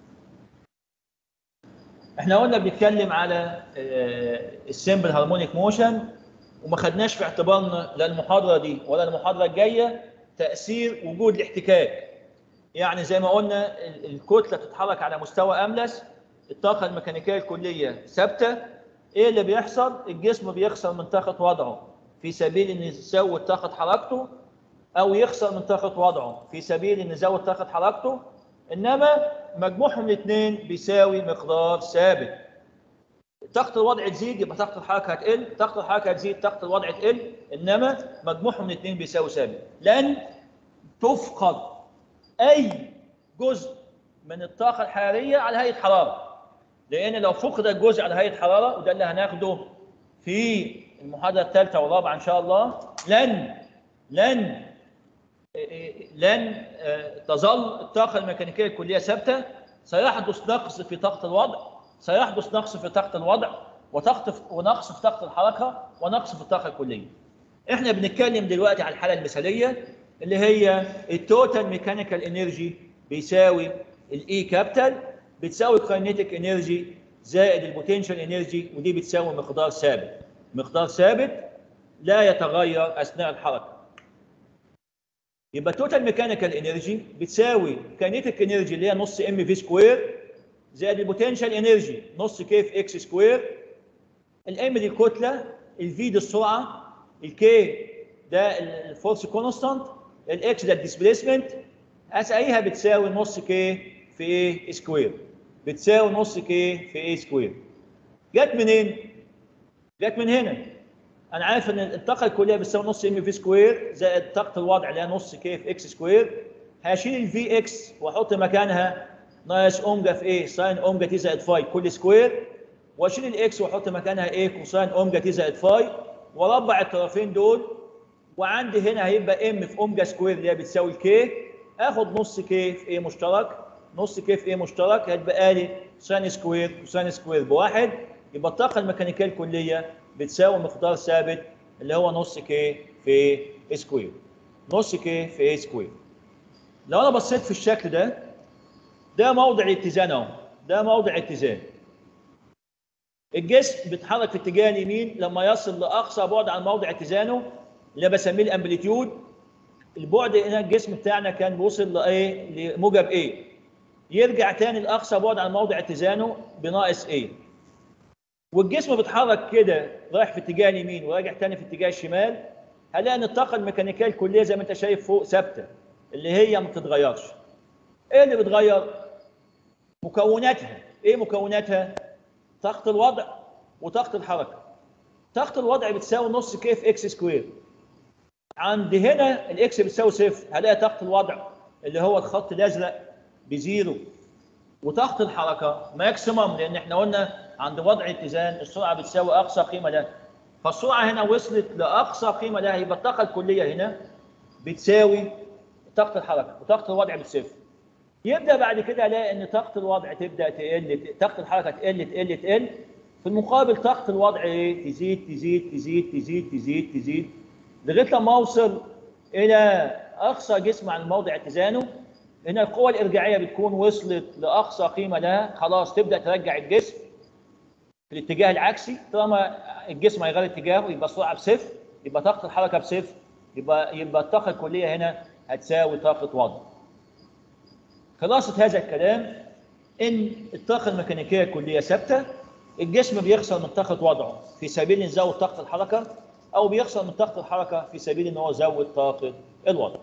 [SPEAKER 1] احنا قلنا بنتكلم على السمبل هارمونيك موشن وما خدناش في اعتبارنا لا المحاضره دي ولا المحاضره الجايه تاثير وجود الاحتكاك يعني زي ما قلنا ال- الكتله بتتحرك على مستوى املس الطاقه الميكانيكيه الكليه ثابته ايه اللي بيحصل الجسم بيخسر من طاقه وضعه في سبيل ان يزود طاقه حركته او يخسر من طاقه وضعه في سبيل ان يزود طاقه حركته انما مجموعهم الاثنين بيساوي مقدار ثابت طاقه الوضع تزيد يبقى طاقه الحركه هتقل طاقه الحركه هتزيد طاقه الوضع تقل انما مجموعهم الاثنين بيساوي ثابت لن تفقد اي جزء من الطاقه الحراريه على هيئه حراره لان لو فقد الجزء على هيئه حراره وده اللي هناخده في المحاضره الثالثه والرابعه ان شاء الله لن لن لن آه، تظل الطاقه الميكانيكيه الكليه ثابته سيحدث نقص في طاقه الوضع سيحدث نقص في طاقه الوضع وتخطف ونقص في طاقه الحركه ونقص في الطاقه الكليه احنا بنتكلم دلوقتي على الحاله المثاليه اللي هي التوتال ميكانيكال انرجي بيساوي الاي كابيتال بتساوي الكاينيتيك انرجي زائد البوتنشال انرجي ودي بتساوي مقدار ثابت مقدار ثابت لا يتغير اثناء الحركه يبقى توتال ميكانيكال انرجي بتساوي كاينيتيك انرجي اللي هي نص ام في سكوير زائد البوتنشال انرجي نص كي في اكس سكوير الام دي الكتله الفي دي السرعه الكي ده الفورس كونستانت الاكس ده الديسبيسمنت هتلاقيها بتساوي نص كي في ايه سكوير بتساوي نص كي في اي سكوير جت منين؟ جت من هنا انا عارف ان الطاقه الكليه بتساوي نص ام في سكوير زائد طاقه الوضع اللي هي نص كي في اكس سكوير هشيل الفي اكس واحط مكانها ناقص اومجا في ايه ساين اومجا تي زائد فاي كل سكوير واشيل الاكس واحط مكانها ايه كوساين اومجا تي زائد فاي واربع الطرفين دول وعندي هنا هيبقى ام في اومجا سكوير اللي هي بتساوي الكي اخد نص كي في ايه مشترك نص كي في ايه مشترك هتبقى لي ساين سكوير كوساين سكوير بواحد يبقى الطاقه الميكانيكيه الكليه بتساوي مقدار ثابت اللي هو نص كي في سكوير نص كي في سكوير لو انا بصيت في الشكل ده ده موضع اتزان اهو ده موضع اتزان الجسم بيتحرك في اتجاه اليمين لما يصل لاقصى بعد عن موضع اتزانه اللي بسميه الامبليتيود البعد هنا الجسم بتاعنا كان بيوصل لايه لموجب ايه يرجع تاني لاقصى بعد عن موضع اتزانه بناقص ايه والجسم بيتحرك كده رايح في اتجاه اليمين وراجع تاني في اتجاه الشمال هلاقي ان الطاقه الميكانيكيه الكليه زي ما انت شايف فوق ثابته اللي هي ما بتتغيرش ايه اللي بيتغير مكوناتها ايه مكوناتها طاقه الوضع وطاقه الحركه طاقه الوضع بتساوي نص كيف اكس سكوير عند هنا الاكس بتساوي صفر هلاقي طاقه الوضع اللي هو الخط الازرق بزيرو وطاقه الحركه ماكسيمم لان احنا قلنا عند وضع اتزان السرعه بتساوي اقصى قيمه لها فالسرعه هنا وصلت لاقصى قيمه لها يبقى الطاقه الكليه هنا بتساوي طاقه الحركه وطاقه الوضع بصفر يبدا بعد كده الاقي ان طاقه الوضع تبدا تقل طاقه الحركه تقل تقل تقل في المقابل طاقه الوضع ايه تزيد تزيد تزيد تزيد تزيد تزيد لغايه لما اوصل الى اقصى جسم عن موضع اتزانه هنا القوة الإرجاعية بتكون وصلت لأقصى قيمة لها خلاص تبدأ ترجع الجسم في الاتجاه العكسي طالما الجسم هيغير اتجاهه يبقى السرعة بصفر يبقى طاقة الحركة بصفر يبقى يبقى الطاقة الكلية هنا هتساوي طاقة وضع. خلاصة هذا الكلام إن الطاقة الميكانيكية الكلية ثابتة الجسم بيخسر من طاقة وضعه في سبيل إن يزود طاقة الحركة أو بيخسر من طاقة الحركة في سبيل إن هو يزود طاقة الوضع.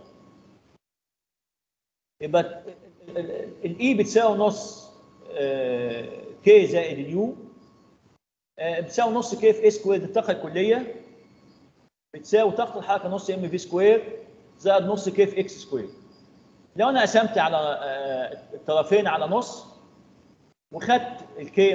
[SPEAKER 1] يبقى الاي بتساوي نص كي زائد اليو بتساوي نص كي في اي سكوير الطاقه الكليه بتساوي طاقه الحركه نص ام في سكوير زائد نص كي في اكس سكوير لو انا قسمت على الطرفين على نص وخدت الكي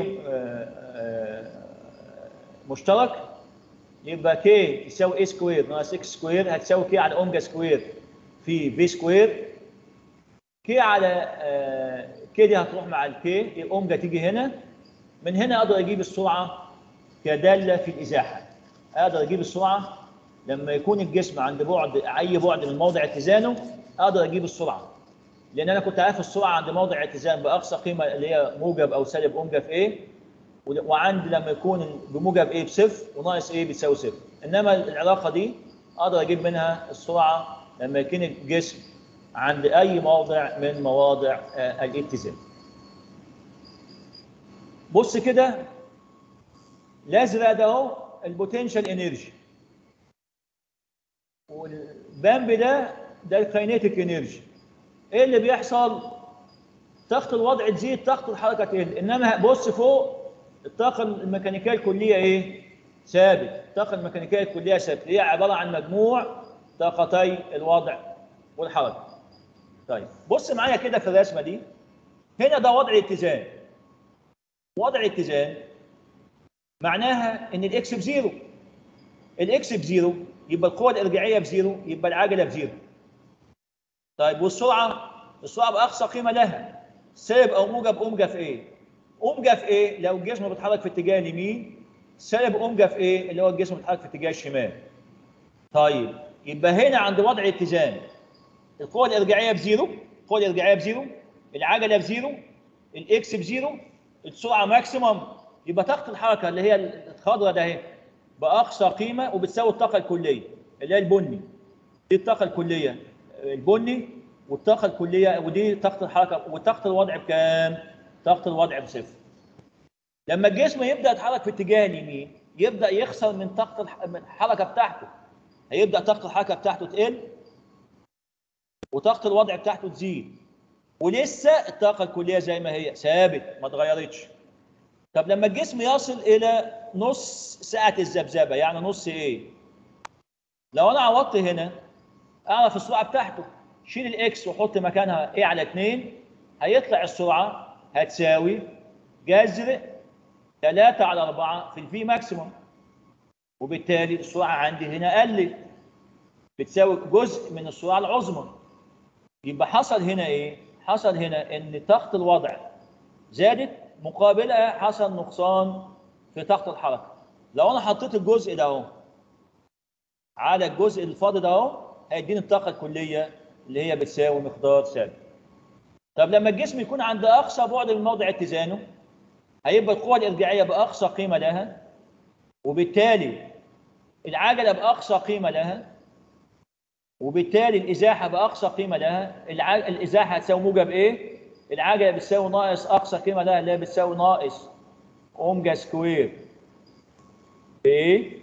[SPEAKER 1] مشترك يبقى كي يساوي اي سكوير ناقص اكس سكوير هتساوي كي على اومجا سكوير في في سكوير كي على آه كي دي هتروح مع الكي اومجا تيجي هنا من هنا اقدر اجيب السرعه كداله في الازاحه اقدر اجيب السرعه لما يكون الجسم عند بعد اي بعد من موضع اتزانه اقدر اجيب السرعه لان انا كنت عارف السرعه عند موضع اتزان باقصى قيمه اللي هي موجب او سالب اومجا في ايه وعندي لما يكون بموجب ايه بصفر وناقص ايه بتساوي صفر انما العلاقه دي اقدر اجيب منها السرعه لما يكون الجسم عند اي موضع من مواضع الاتزان بص كده الازرق ده اهو البوتنشال انرجي والبامب ده ده الكاينيتيك انرجي ايه اللي بيحصل طاقه الوضع تزيد طاقه الحركه تقل انما بص فوق الطاقه الميكانيكيه الكليه ايه ثابت الطاقه الميكانيكيه الكليه ثابت هي عباره عن مجموع طاقتي الوضع والحركه طيب بص معايا كده في الرسمه دي هنا ده وضع اتزان وضع اتزان معناها ان الاكس بزيرو الاكس بزيرو يبقى القوه الارجاعيه بزيرو يبقى العجله بزيرو طيب والسرعه السرعه باقصى قيمه لها سالب او موجب اومجا في ايه اومجا في ايه لو الجسم بيتحرك في اتجاه اليمين سالب اومجا في ايه اللي هو الجسم بيتحرك في اتجاه الشمال طيب يبقى هنا عند وضع اتزان القوة الإرجاعية بزيرو القوة الإرجاعية بزيرو العجلة بزيرو الإكس بزيرو السرعة ماكسيمم يبقى طاقة الحركة اللي هي الخضراء ده اهي بأقصى قيمة وبتساوي الطاقة الكلية اللي هي البني دي الطاقة الكلية البني والطاقة الكلية ودي طاقة الحركة وطاقة الوضع بكام؟ طاقة الوضع بصفر لما الجسم يبدأ يتحرك في اتجاه اليمين يبدأ يخسر من طاقة الحركة بتاعته هيبدأ طاقة الحركة بتاعته تقل وطاقه الوضع بتاعته تزيد ولسه الطاقه الكليه زي ما هي ثابت ما اتغيرتش طب لما الجسم يصل الى نص سعه الذبذبه يعني نص ايه لو انا عوضت هنا اعرف السرعه بتاعته شيل الاكس وحط مكانها ايه على 2 هيطلع السرعه هتساوي جذر 3 على 4 في الفي ماكسيموم وبالتالي السرعه عندي هنا قلت بتساوي جزء من السرعه العظمى يبقى حصل هنا ايه حصل هنا ان طاقه الوضع زادت مقابلها حصل نقصان في طاقه الحركه لو انا حطيت الجزء ده اهو على الجزء الفاضي ده اهو هيديني الطاقه الكليه اللي هي بتساوي مقدار ثابت طب لما الجسم يكون عند اقصى بعد من موضع اتزانه هيبقى القوه الارجاعيه باقصى قيمه لها وبالتالي العجله باقصى قيمه لها وبالتالي الازاحه باقصى قيمه لها الع... الازاحه هتساوي موجب ايه العجله بتساوي ناقص اقصى قيمه لها اللي هي بتساوي ناقص اومجا سكوير ايه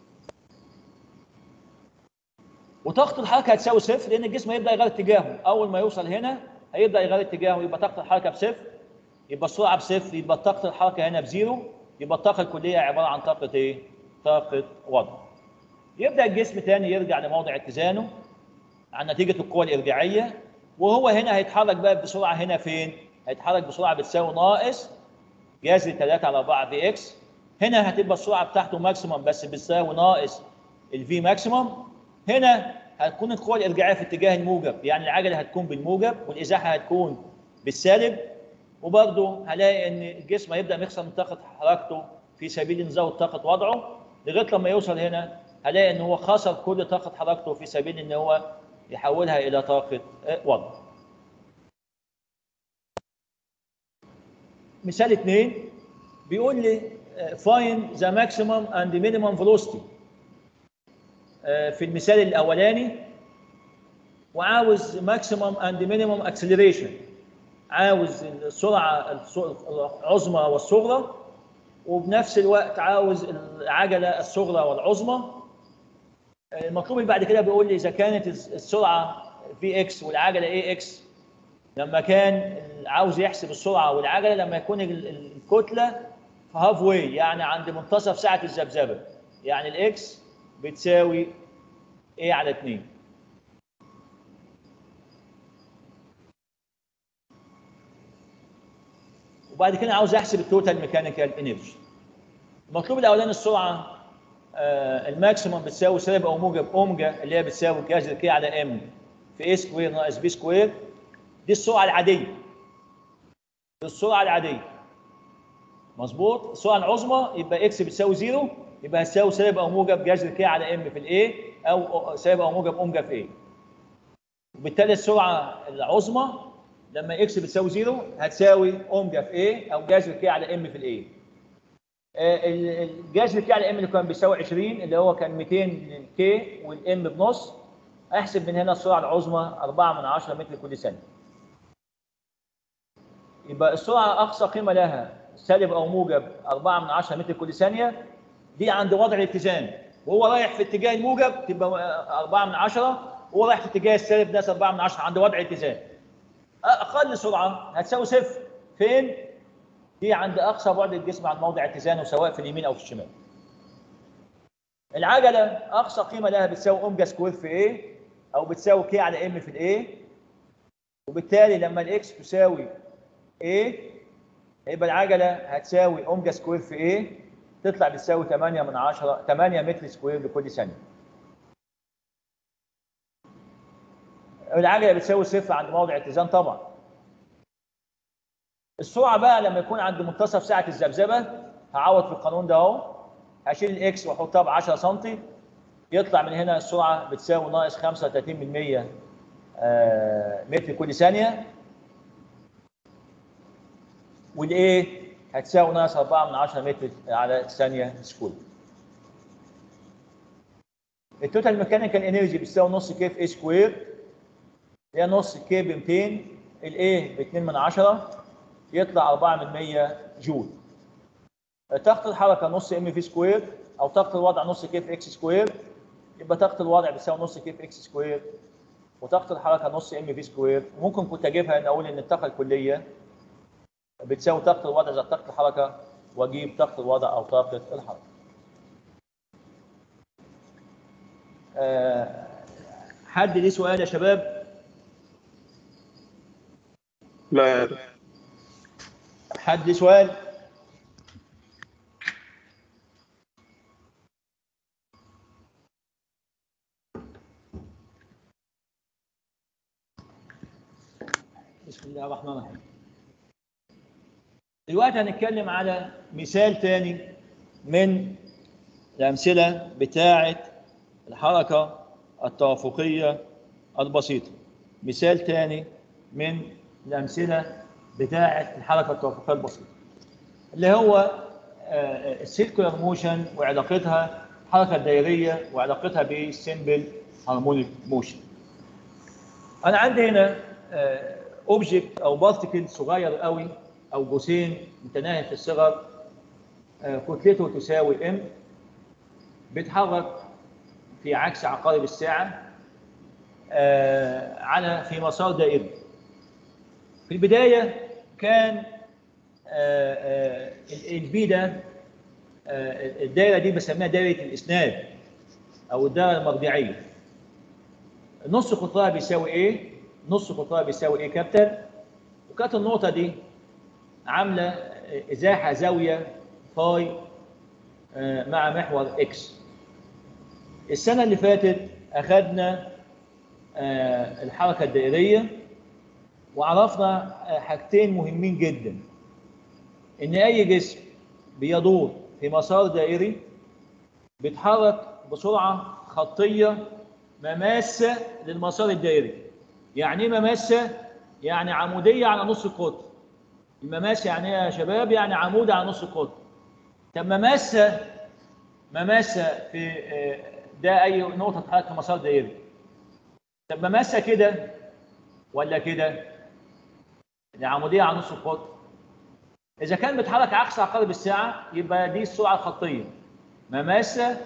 [SPEAKER 1] وطاقه الحركه هتساوي صفر لان الجسم هيبدا يغير اتجاهه اول ما يوصل هنا هيبدا يغير اتجاهه يبقى طاقه الحركه بصفر يبقى السرعه بصفر يبقى طاقه الحركه هنا بزيرو يبقى الطاقه الكليه عباره عن طاقه ايه طاقه وضع يبدا الجسم تاني يرجع لموضع اتزانه عن نتيجه القوه الارجاعيه وهو هنا هيتحرك بقى بسرعه هنا فين هيتحرك بسرعه بتساوي ناقص جذر 3 على 4 في اكس هنا هتبقى السرعه بتاعته ماكسيمم بس بتساوي ناقص الفي ماكسيمم هنا هتكون القوه الارجاعيه في اتجاه الموجب يعني العجله هتكون بالموجب والازاحه هتكون بالسالب وبرضه هلاقي ان الجسم هيبدا يخسر من طاقه حركته في سبيل نزود طاقه وضعه لغايه لما يوصل هنا هلاقي ان هو خسر كل طاقه حركته في سبيل ان هو يحولها الى طاقه وضع. مثال اثنين بيقول لي find the maximum and minimum velocity في المثال الاولاني وعاوز maximum and minimum acceleration عاوز السرعه العظمى والصغرى وبنفس الوقت عاوز العجله الصغرى والعظمى المطلوب اللي بعد كده بيقول لي اذا كانت السرعه في اكس والعجله اي اكس لما كان عاوز يحسب السرعه والعجله لما يكون الكتله في هاف واي يعني عند منتصف سعه الذبذبه يعني الاكس بتساوي ايه على 2 وبعد كده عاوز احسب التوتال ميكانيكال انرجي المطلوب الاولاني السرعه آه الماكسيموم بتساوي سالب او موجب اومجا اللي هي بتساوي جذر كي على ام في اي سكوير ناقص بي سكوير دي السرعه العاديه دي السرعه العاديه مظبوط السرعه العظمى يبقى اكس بتساوي زيرو يبقى هتساوي سالب او موجب جذر كي على ام في الاي او سالب او موجب اومجا في اي وبالتالي السرعه العظمى لما اكس بتساوي زيرو هتساوي اومجا في اي او جذر كي على ام في الاي الجذر كي على ام اللي كان بيساوي 20 اللي هو كان 200 كي والام بنص احسب من هنا السرعه العظمى 4 من 10 متر كل ثانيه يبقى السرعه اقصى قيمه لها سالب او موجب 4 من 10 متر كل ثانيه دي عند وضع الاتزان وهو رايح في اتجاه الموجب تبقى 4 من 10 وهو رايح في اتجاه السالب ناس 4 من 10 عند وضع الاتزان اقل سرعه هتساوي صفر فين؟ دي عند اقصى بعد الجسم عن موضع اتزانه سواء في اليمين او في الشمال. العجله اقصى قيمه لها بتساوي اومجا سكوير في ايه او بتساوي كي على ام في الايه وبالتالي لما الاكس تساوي ايه يبقى العجله هتساوي اومجا سكوير في ايه تطلع بتساوي 8 من 10 8 متر سكوير لكل ثانيه. العجله بتساوي صفر عند موضع اتزان طبعا. السرعه بقى لما يكون عند منتصف سعه الذبذبه هعوض في القانون ده اهو هشيل الاكس واحطها ب 10 سم يطلع من هنا السرعه بتساوي ناقص 35 من 100 آه متر كل ثانيه والايه هتساوي ناقص 4 من 10 متر على الثانيه سكوير. التوتال ميكانيكال انرجي بتساوي نص كي في اي سكوير هي نص كي ب 200 الايه ب 2 من 10 يطلع 4 من 100 جول. طاقة الحركة نص ام في سكوير او طاقة الوضع نص كي في اكس سكوير يبقى طاقة الوضع بتساوي نص كي في اكس سكوير وطاقه الحركه نص ام في سكوير ممكن كنت اجيبها ان اقول ان الطاقه الكليه بتساوي طاقه الوضع زائد طاقه الحركه واجيب طاقه الوضع او طاقه الحركه آه، حد ليه سؤال يا شباب
[SPEAKER 5] لا يا دكتور.
[SPEAKER 1] حد ليه سؤال بسم الله الرحمن الرحيم دلوقتي هنتكلم على مثال تاني من الأمثلة بتاعة الحركة التوافقية البسيطة مثال تاني من الأمثلة بتاعة الحركة التوافقية البسيطة اللي هو السيركولار موشن وعلاقتها الحركة الدائرية وعلاقتها بالسيمبل هارمونيك موشن أنا عندي هنا اوبجكت أو بارتكل صغير قوي أو جسيم متناهي في الصغر آه، كتلته تساوي ام بيتحرك في عكس عقارب الساعة آه، على في مسار دائري في البداية كان آه، آه، ال- البي ده آه، الدائرة دي بسميها دائرة الإسناد أو الدائرة المرجعية نص قطرها بيساوي إيه؟ نص قطرها بيساوي إيه كابتن؟ وكانت النقطة دي عاملة إزاحة زاوية فاي آه، مع محور إكس السنة اللي فاتت أخذنا آه، الحركة الدائرية وعرفنا آه، حاجتين مهمين جدا إن أي جسم بيدور في مسار دائري بيتحرك بسرعة خطية مماسة للمسار الدائري يعني إيه مماسة؟ يعني عمودية على نص القطر المماسة يعني إيه يا شباب؟ يعني عمود على نص القطر طب مماسة مماسة في آه، ده أي نقطة تتحرك في مسار دائري طب مماسة كده ولا كده؟ العمودية على نص القطر إذا كان بيتحرك عكس عقارب الساعة يبقى دي السرعة الخطية مماسة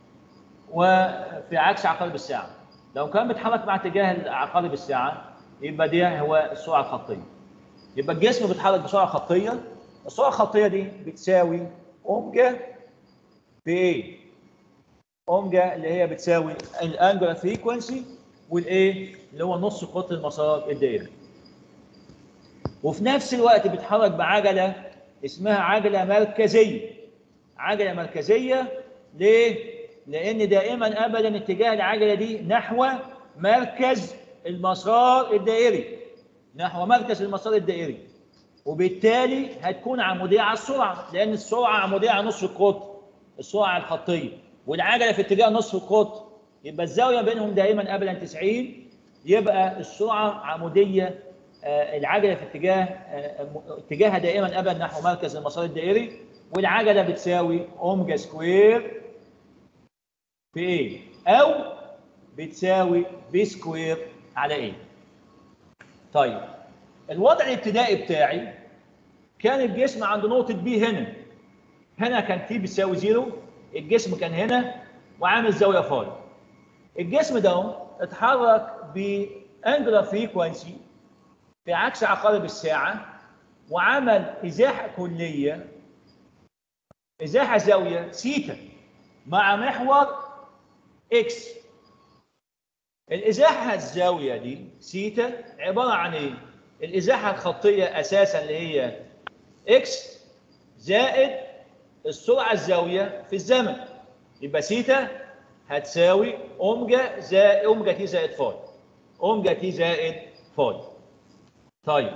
[SPEAKER 1] وفي عكس عقارب الساعة لو كان بيتحرك مع اتجاه عقارب الساعة يبقى دي هو السرعة الخطية يبقى الجسم بيتحرك بسرعة خطية السرعة الخطية دي بتساوي أومجا في إيه؟ أومجا اللي هي بتساوي الأنجلر فريكونسي والإيه؟ اللي هو نص قطر المسار الدائري وفي نفس الوقت بيتحرك بعجلة اسمها عجلة مركزية عجلة مركزية ليه؟ لأن دائما أبدا اتجاه العجلة دي نحو مركز المسار الدائري نحو مركز المسار الدائري وبالتالي هتكون عمودية على السرعة لأن السرعة عمودية على نصف القطر السرعة الخطية والعجلة في اتجاه نصف القطر يبقى الزاوية بينهم دائما أبدا 90 يبقى السرعة عمودية آه، العجلة في اتجاه آه، م- اتجاهها دائما أبدا نحو مركز المسار الدائري والعجلة بتساوي أومجا سكوير في ايه او بتساوي بي سكوير على ايه طيب الوضع الابتدائي بتاعي كان الجسم عند نقطة بي هنا هنا كان تي بيساوي زيرو الجسم كان هنا وعامل زاوية فاي الجسم ده اتحرك بانجلر فريكوانسي في عكس عقارب الساعة وعمل إزاحة كلية إزاحة زاوية سيتا مع محور اكس الازاحه الزاويه دي سيتا عباره عن ايه الازاحه الخطيه اساسا اللي هي اكس زائد السرعه الزاويه في الزمن يبقى سيتا هتساوي اومجا زائد اومجا تي زائد فاي اومجا تي زائد فاي طيب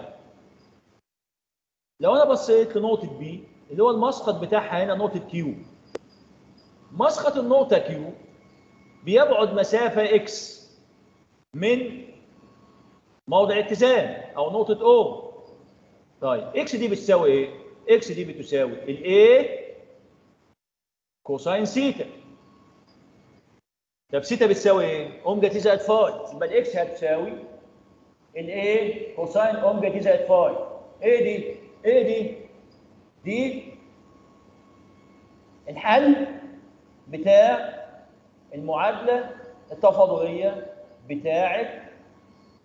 [SPEAKER 1] لو انا بصيت لنقطه بي اللي هو المسقط بتاعها هنا نقطه كيو مسقط النقطة Q بيبعد مسافة X من موضع اتزان أو نقطة O طيب X دي بتساوي إيه؟ X دي بتساوي ال A كوساين سيتا طب سيتا بتساوي إيه؟ أومجا تي زائد فاي يبقى الإكس هتساوي ال A كوساين أومجا تي زائد فاي إيه دي؟ إيه دي؟ دي الحل بتاع المعادلة التفاضلية بتاعة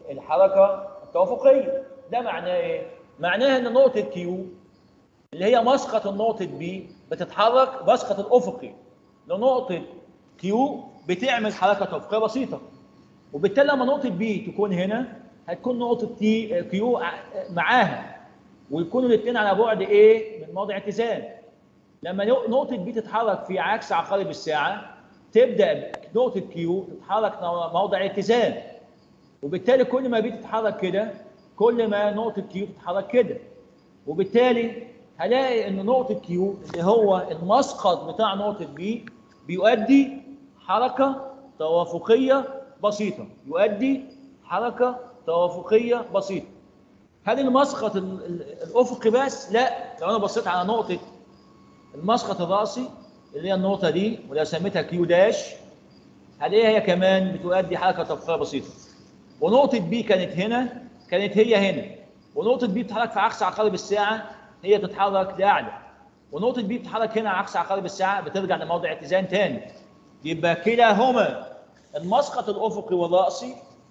[SPEAKER 1] الحركه التوافقيه ده معناه ايه معناه ان نقطه كيو اللي هي مسقط النقطه بي بتتحرك مسقط الافقي لنقطه كيو بتعمل حركه توافقيه بسيطه وبالتالي لما نقطه بي تكون هنا هتكون نقطه تي كيو ع- معاها ويكونوا الاثنين على بعد ايه من موضع اتزان لما نق- نقطه بي تتحرك في عكس عقارب الساعه تبدا نقطه كيو تتحرك نو- موضع اتزان وبالتالي كل ما بي تتحرك كده كل ما نقطه كيو تتحرك كده وبالتالي هلاقي ان نقطه كيو اللي هو المسقط بتاع نقطه بي بيؤدي حركه توافقيه بسيطه يؤدي حركه توافقيه بسيطه هل المسقط ال- ال- الافقي بس لا لو انا بصيت على نقطه المسقط الراسي اللي هي النقطه دي ولو سميتها كيو داش هلاقيها هي كمان بتؤدي حركه توافقيه بسيطه ونقطه بي كانت هنا كانت هي هنا ونقطه بي بتتحرك في عكس عقارب الساعه هي تتحرك لاعلى ونقطه بي بتتحرك هنا عكس عقارب الساعه بترجع لموضع اتزان تاني يبقى كلاهما المسقط الافقي والراسي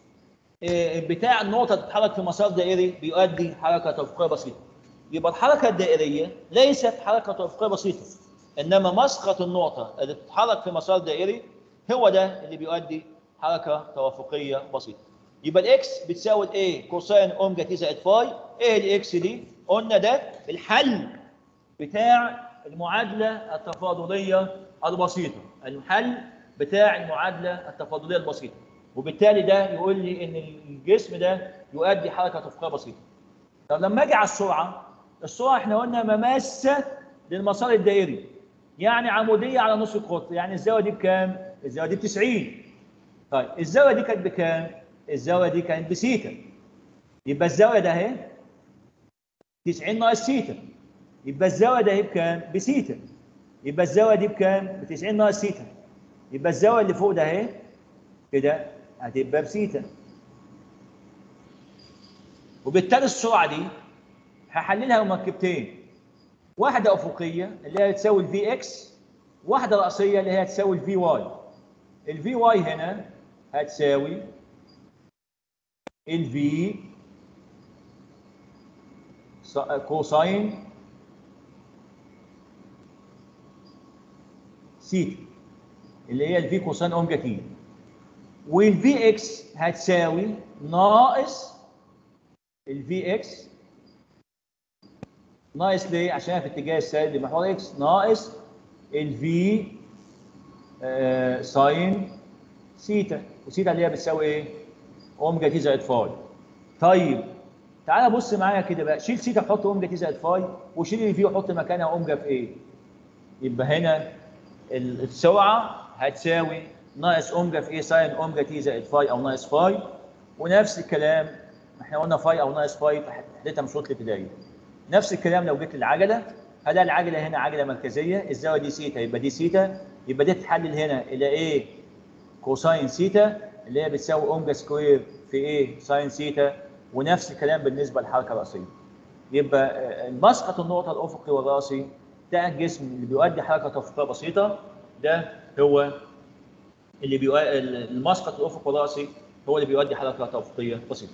[SPEAKER 1] إيه، بتاع النقطه تتحرك في مسار دائري بيؤدي حركه توافقيه بسيطه يبقى الحركه الدائريه ليست حركه توافقيه بسيطه انما مسقط النقطه اللي تتحرك في مسار دائري هو ده اللي بيؤدي حركه توافقيه بسيطه يبقى الاكس بتساوي الايه كوساين اوميجا تي زائد فاي ايه الاكس دي قلنا ده الحل بتاع المعادله التفاضليه البسيطه الحل بتاع المعادله التفاضليه البسيطه وبالتالي ده يقول لي ان الجسم ده يؤدي حركه توافقيه بسيطه طب لما اجي على السرعه السرعه احنا قلنا مماسه للمسار الدائري يعني عموديه على نص القطر يعني الزاويه دي بكام الزاويه دي ب 90 طيب الزاويه دي كانت بكام الزاويه دي كانت بسيتا يبقى الزاويه ده اهي 90 ناقص سيتا يبقى الزاويه ده اهي بكام بسيتا يبقى الزاويه دي بكام ب 90 ناقص سيتا يبقى الزاويه اللي فوق ده اهي كده هتبقى بسيتا وبالتالي السرعه دي هحللها بمركبتين واحده افقيه اللي هي تساوي الفي اكس واحده راسيه اللي هي تساوي الفي واي الفي واي هنا هتساوي الفي كوساين سيتا اللي هي الفي كوساين اوميجا تي والفي اكس هتساوي ناقص الفي اكس ناقص ليه؟ عشان في اتجاه السالب لمحور اكس ناقص الفي آه ساين سيتا وسيتا اللي هي بتساوي ايه؟ اوميجا تي زائد فاي. طيب تعالى بص معايا كده بقى شيل سيتا حط اوميجا تي زائد فاي وشيل الفي وحط مكانها اوميجا في ايه؟ يبقى هنا ال- السرعه هتساوي ناقص اوميجا في ايه ساين اوميجا تي زائد فاي او ناقص فاي ونفس الكلام احنا قلنا فاي او ناقص فاي حددتها من شروط الابتدائيه. نفس الكلام لو جيت للعجله هذا العجله هنا عجله مركزيه الزاويه دي سيتا يبقى دي سيتا يبقى دي تتحلل هنا الى ايه كوساين سيتا اللي هي بتساوي اوميجا سكوير في ايه ساين سيتا ونفس الكلام بالنسبه للحركه الراسيه يبقى آه، المسقط النقطه الافقي والراسي بتاع الجسم اللي بيؤدي حركه توافقيه بسيطه ده هو اللي بيؤدي المسقط الافقي والراسي هو اللي بيؤدي حركه توافقيه بسيطه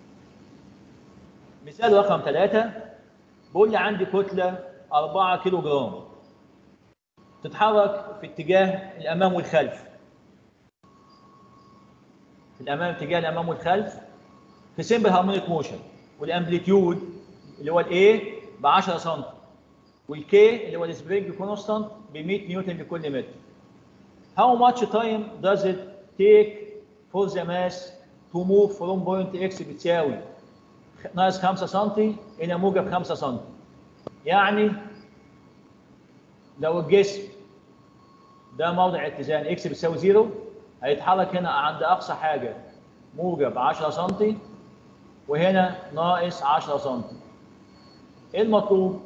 [SPEAKER 1] مثال رقم ثلاثة بقول لي عندي كتلة 4 كيلو جرام تتحرك في اتجاه الأمام والخلف في الأمام اتجاه الأمام والخلف في سمبل هارمونيك موشن والامبليتيود اللي هو الاي ب 10 سم والكي اللي هو السبرينج كونستانت ب 100 نيوتن لكل متر. How much time does it take for the mass to move from point X بتساوي ناقص 5 سم الى موجب 5 سم يعني لو الجسم ده موضع اتزان اكس بتساوي زيرو هيتحرك هنا عند اقصى حاجه موجب 10 سم وهنا ناقص 10 سم ايه المطلوب؟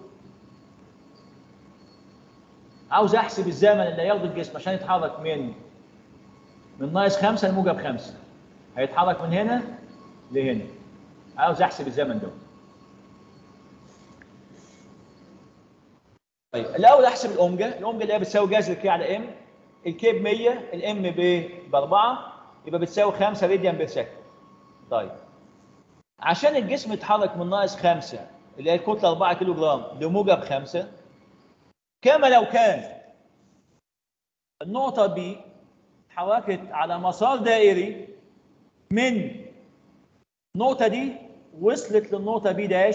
[SPEAKER 1] عاوز احسب الزمن اللي هياخده الجسم عشان يتحرك من من ناقص 5 لموجب 5 هيتحرك من هنا لهنا عاوز احسب الزمن ده طيب الاول احسب الاومجا الاومجا اللي هي بتساوي جذر كي على ام الكي ب 100 الام ب 4 يبقى بتساوي 5 راديان بير سكند طيب عشان الجسم يتحرك من ناقص 5 اللي هي الكتله 4 كيلو جرام لموجب 5 كما لو كان النقطه بي اتحركت على مسار دائري من النقطه دي وصلت للنقطه بي داش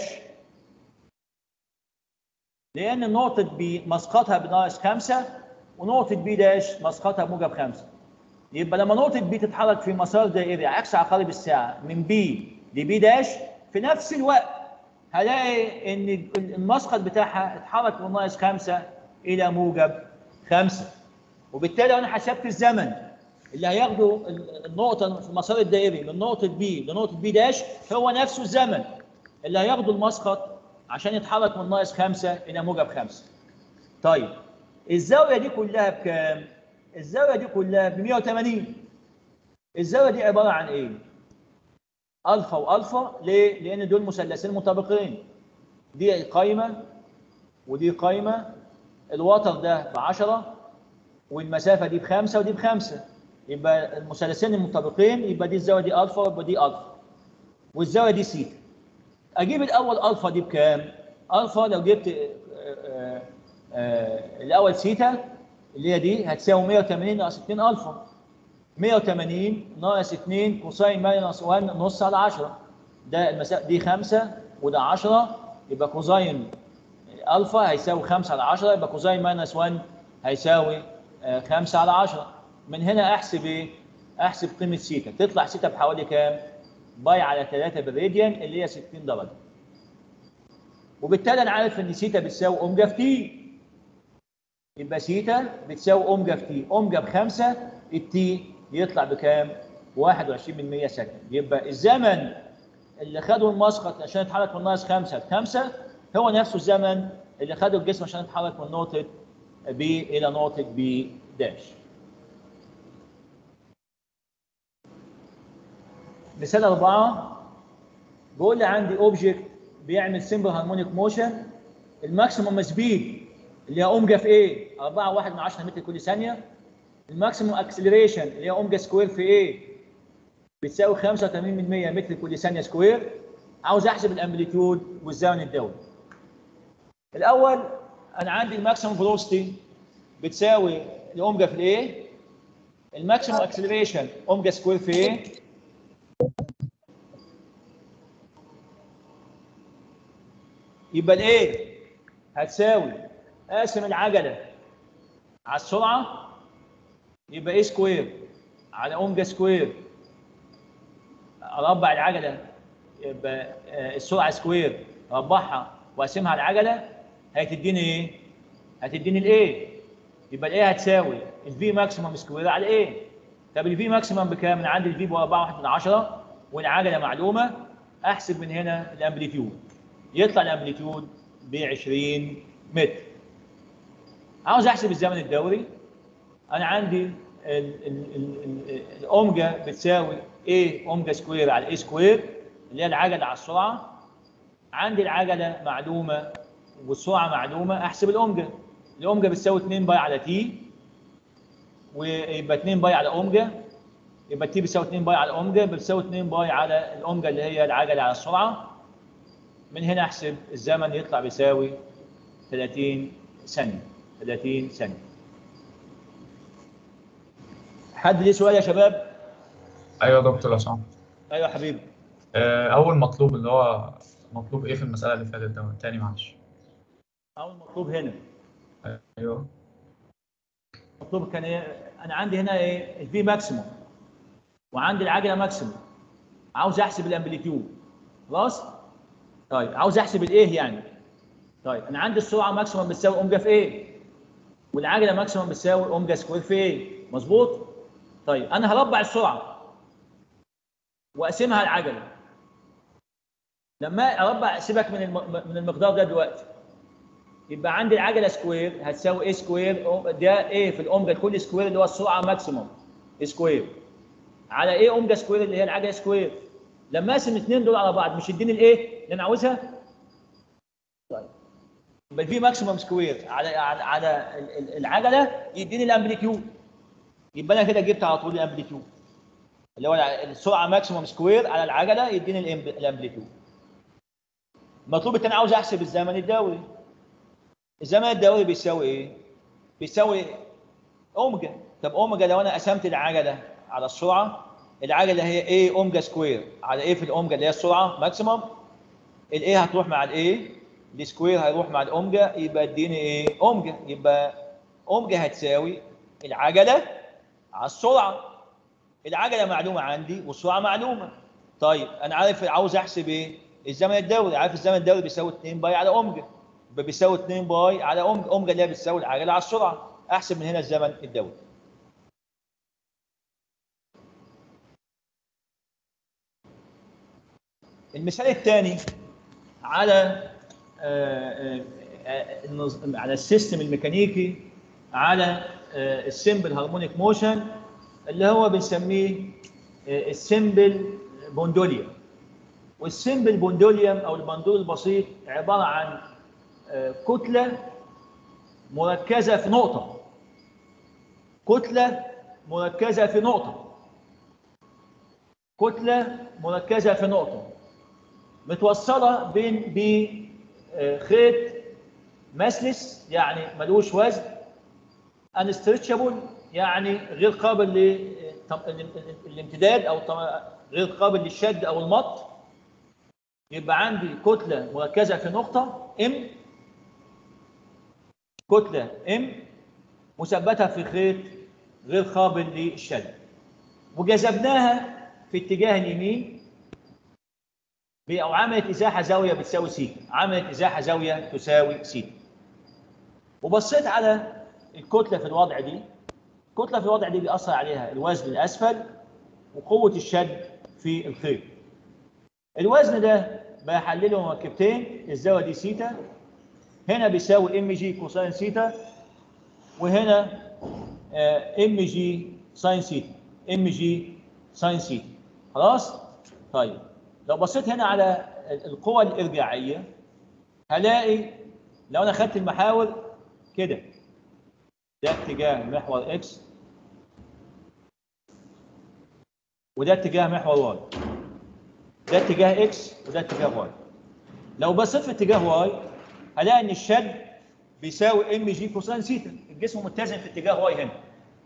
[SPEAKER 1] لان نقطه بي مسقطها بناقص 5 ونقطه بي داش مسقطها بموجب 5 يبقى لما نقطه بي تتحرك في مسار دائري عكس عقارب الساعه من بي لبي داش في نفس الوقت هلاقي ان المسقط بتاعها اتحرك من ناقص 5 الى موجب 5 وبالتالي لو انا حسبت الزمن اللي هياخده النقطه في المسار الدائري من نقطه بي لنقطه بي داش هو نفسه الزمن اللي هياخده المسقط عشان يتحرك من ناقص 5 الى موجب 5 طيب الزاويه دي كلها بكام الزاويه دي كلها ب 180 الزاويه دي عباره عن ايه الفا والفا ليه لان دول مثلثين مطابقين دي قايمه ودي قايمه الوتر ده ب 10 والمسافه دي بخمسه ودي بخمسه يبقى المثلثين المطابقين يبقى دي الزاويه دي الفا ويبقى دي الفا والزاويه دي سيتا اجيب الاول الفا دي بكام الفا لو جبت آه، آه، آه، الاول سيتا اللي هي دي هتساوي 180 ناقص 2 الفا 180 ناقص 2 كوساين ماينس 1 نص على 10 ده المسافه دي 5 وده 10 يبقى كوزاين الفا هيساوي 5 على 10 يبقى كوزاين ماينس 1 هيساوي 5 على 10 من هنا احسب ايه؟ احسب قيمه سيتا تطلع سيتا بحوالي كام؟ باي على 3 بالراديان اللي هي 60 درجه وبالتالي انا عارف ان سيتا بتساوي اومجا في تي يبقى سيتا بتساوي اومجا في تي اومجا بخمسه التي يطلع بكام؟ 21 من 100 سكند يبقى الزمن اللي خده المسقط عشان يتحرك من ناقص 5 ل 5 هو نفسه الزمن اللي خده الجسم عشان يتحرك من نقطه بي الى نقطه بي داش مثال أربعة بيقول لي عندي اوبجكت بيعمل سمبل هارمونيك موشن الماكسيموم سبيد اللي هي اومجا في ايه 4 1 من 10 متر كل ثانيه الماكسيموم اكسلريشن اللي هي اومجا سكوير في ايه بتساوي 85 من 100 متر كل ثانيه سكوير عاوز احسب الامبليتيود والزمن الدوري الاول انا عندي الماكسيموم فيلوسيتي بتساوي الاومجا في الايه الماكسيموم اكسلريشن اومجا سكوير في ايه يبقى الايه هتساوي اقسم العجله على السرعه يبقى ايه سكوير على اومجا سكوير اربع العجله يبقى آه، السرعه سكوير اربعها واقسمها على العجله هتديني ايه؟ هتديني الايه يبقى الايه هتساوي الفي ماكسيمم سكوير على الايه طب الفي ماكسيمم بكام؟ انا عندي الفي ب 4 من 10 والعجله معلومه احسب من هنا الامبليتيود يطلع الامبليتيود ب 20 متر عاوز احسب الزمن الدوري انا عندي ال- ال- ال- ال- الاومجا بتساوي ايه اومجا سكوير على ايه سكوير اللي هي العجله على السرعه عندي العجله معلومه والسرعه معلومه احسب الاومجا الاومجا بتساوي 2 باي على تي ويبقى 2 باي على اومجا يبقى تي بتساوي 2 باي على اومجا بتساوي 2 باي على الاومجا اللي هي العجله على السرعه من هنا احسب الزمن يطلع بيساوي 30 ثانيه 30 ثانيه حد ليه سؤال يا شباب
[SPEAKER 6] ايوه يا دكتور لو سمحت
[SPEAKER 1] ايوه يا حبيبي
[SPEAKER 6] آه، اول مطلوب اللي هو مطلوب ايه في المساله اللي فاتت ده تاني معلش
[SPEAKER 1] اول مطلوب هنا
[SPEAKER 6] ايوه
[SPEAKER 1] مطلوب كان ايه انا عندي هنا ايه الفي ماكسيموم وعندي العجله ماكسيموم عاوز احسب الامبليتيود خلاص طيب عاوز احسب الايه يعني طيب انا عندي السرعه ماكسيموم بتساوي اومجا في ايه والعجله ماكسيموم بتساوي اومجا سكوير في ايه مظبوط طيب انا هربع السرعه واقسمها على العجله لما اربع سيبك من الم... من المقدار ده دلوقتي يبقى عندي العجله سكوير هتساوي ايه سكوير أو- ده ايه في الاومجا كل سكوير اللي هو السرعه ماكسيموم سكوير على ايه اومجا سكوير اللي هي العجله سكوير لما اقسم الاثنين دول على بعض مش يديني الايه اللي انا عاوزها طيب يبقى الفي ماكسيموم سكوير على على, على ال- ال- العجله يديني الامبليتيود يبقى انا كده جبت على طول الامبليتيود اللي هو السرعه ماكسيموم سكوير على العجله يديني الإمب- الامبليتيود المطلوب الثاني عاوز احسب الزمن الدوري الزمن الدوري بيساوي ايه بيساوي اوميجا طب اوميجا لو انا قسمت العجله على السرعه العجله هي ايه اوميجا سكوير على ايه في الاوميجا اللي هي السرعه ماكسيموم الايه هتروح مع الايه السكوير هيروح مع الاوميجا يبقى اديني ايه اوميجا يبقى اوميجا هتساوي العجله على السرعه العجله معلومه عندي والسرعه معلومه طيب انا عارف عاوز احسب ايه الزمن الدوري عارف الزمن الدوري بيساوي 2 باي على اوميجا يبقى بيساوي 2 باي على اوميجا اوميجا اللي هي بتساوي العجله على السرعه احسب من هنا الزمن الدوري المثال الثاني على آه، آه، آه، النظ- على السيستم الميكانيكي على السمبل هارمونيك موشن اللي هو بنسميه السمبل بوندوليوم والسمبل بوندوليوم او البندول البسيط عباره عن آه، كتله مركزه في نقطه كتله مركزه في نقطه كتله مركزه في نقطه متوصله بين بخيط مسلس يعني ملوش وزن انسترتشابل يعني غير قابل للامتداد او طم- غير قابل للشد او المط يبقى عندي كتله مركزه في نقطه ام كتله ام مثبته في خيط غير قابل للشد وجذبناها في اتجاه اليمين ب- او عملت ازاحه زاويه بتساوي سيتا عملت ازاحه زاويه تساوي سيتا وبصيت على الكتله في الوضع دي الكتله في الوضع دي بيأثر عليها الوزن الاسفل وقوه الشد في الخيط الوزن ده بحلله مركبتين الزاويه دي سيتا هنا بيساوي ام جي كوساين سيتا وهنا ام جي ساين سيتا ام جي ساين سيتا خلاص طيب لو بصيت هنا على القوى الارجاعيه هلاقي لو انا خدت المحاور كده ده اتجاه محور اكس وده اتجاه محور واي ده اتجاه اكس وده اتجاه واي لو بصيت في اتجاه واي هلاقي ان الشد بيساوي ام جي كوساين سيتا الجسم متزن في اتجاه واي هنا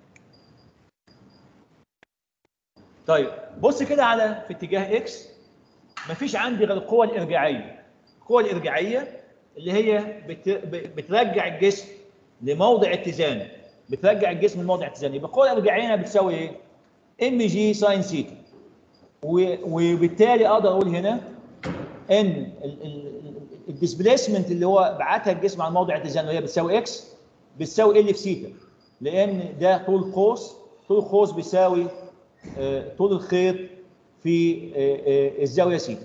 [SPEAKER 1] طيب بص كده على في اتجاه اكس مفيش عندي غير القوة الإرجاعية القوة الإرجاعية اللي هي بت... ب- بترجع الجسم لموضع اتزانه بترجع الجسم لموضع اتزانه يبقى القوة الإرجاعية هنا بتساوي إيه؟ ام جي ساين سيتا و- وبالتالي أقدر أقول هنا إن الديسبيسمنت اللي هو بعتها الجسم عن موضع اتزانه هي بتساوي اكس بتساوي ال في سيتا لأن ده طول قوس طول قوس بيساوي آه، طول الخيط في آه، آه، الزاويه سيتا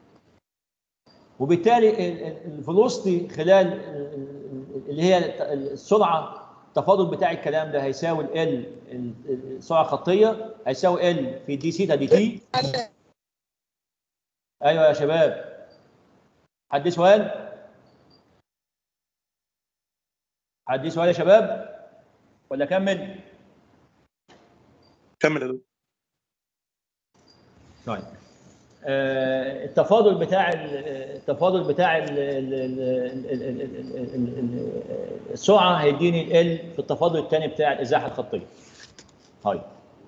[SPEAKER 1] وبالتالي الفلوسيتي خلال ال- ال- اللي هي السرعه التفاضل بتاع الكلام ده هيساوي ال السرعه الخطيه هيساوي ال في دي سيتا دي تي ايوه يا شباب حد سؤال حد سؤال يا شباب ولا كمل
[SPEAKER 7] كمل يا دكتور
[SPEAKER 1] طيب آه، التفاضل بتاع ال- التفاضل بتاع ال- ال- ال- ال- ال- ال- ال- ال- السرعه هيديني ال في التفاضل الثاني بتاع الازاحه الخطيه. طيب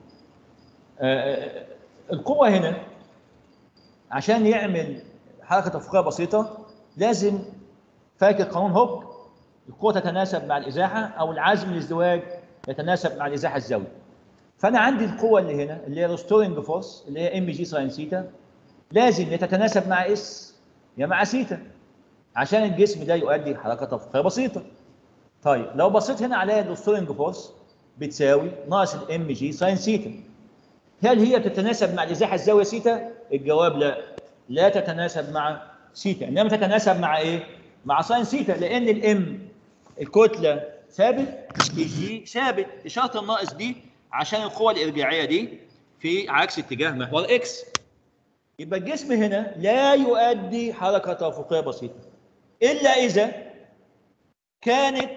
[SPEAKER 1] آه، القوه هنا عشان يعمل حركه افقيه بسيطه لازم فاكر قانون هوك القوه تتناسب مع الازاحه او العزم الازدواج يتناسب مع الازاحه الزاويه. فانا عندي القوه اللي هنا اللي هي ريستورنج فورس اللي هي ام جي ساين سيتا لازم يتتناسب مع اس يا مع سيتا عشان الجسم ده يؤدي حركه افقيه بسيطه. طيب لو بصيت هنا على الريستورنج فورس بتساوي ناقص الام جي ساين سيتا. هل هي بتتناسب مع الازاحه الزاويه سيتا؟ الجواب لا لا تتناسب مع سيتا انما تتناسب مع ايه؟ مع ساين سيتا لان الام الكتله ثابت الجي ثابت اشاره الناقص دي عشان القوه الارجاعيه دي في عكس اتجاه محور اكس يبقى الجسم هنا لا يؤدي حركه افقيه بسيطه الا اذا كانت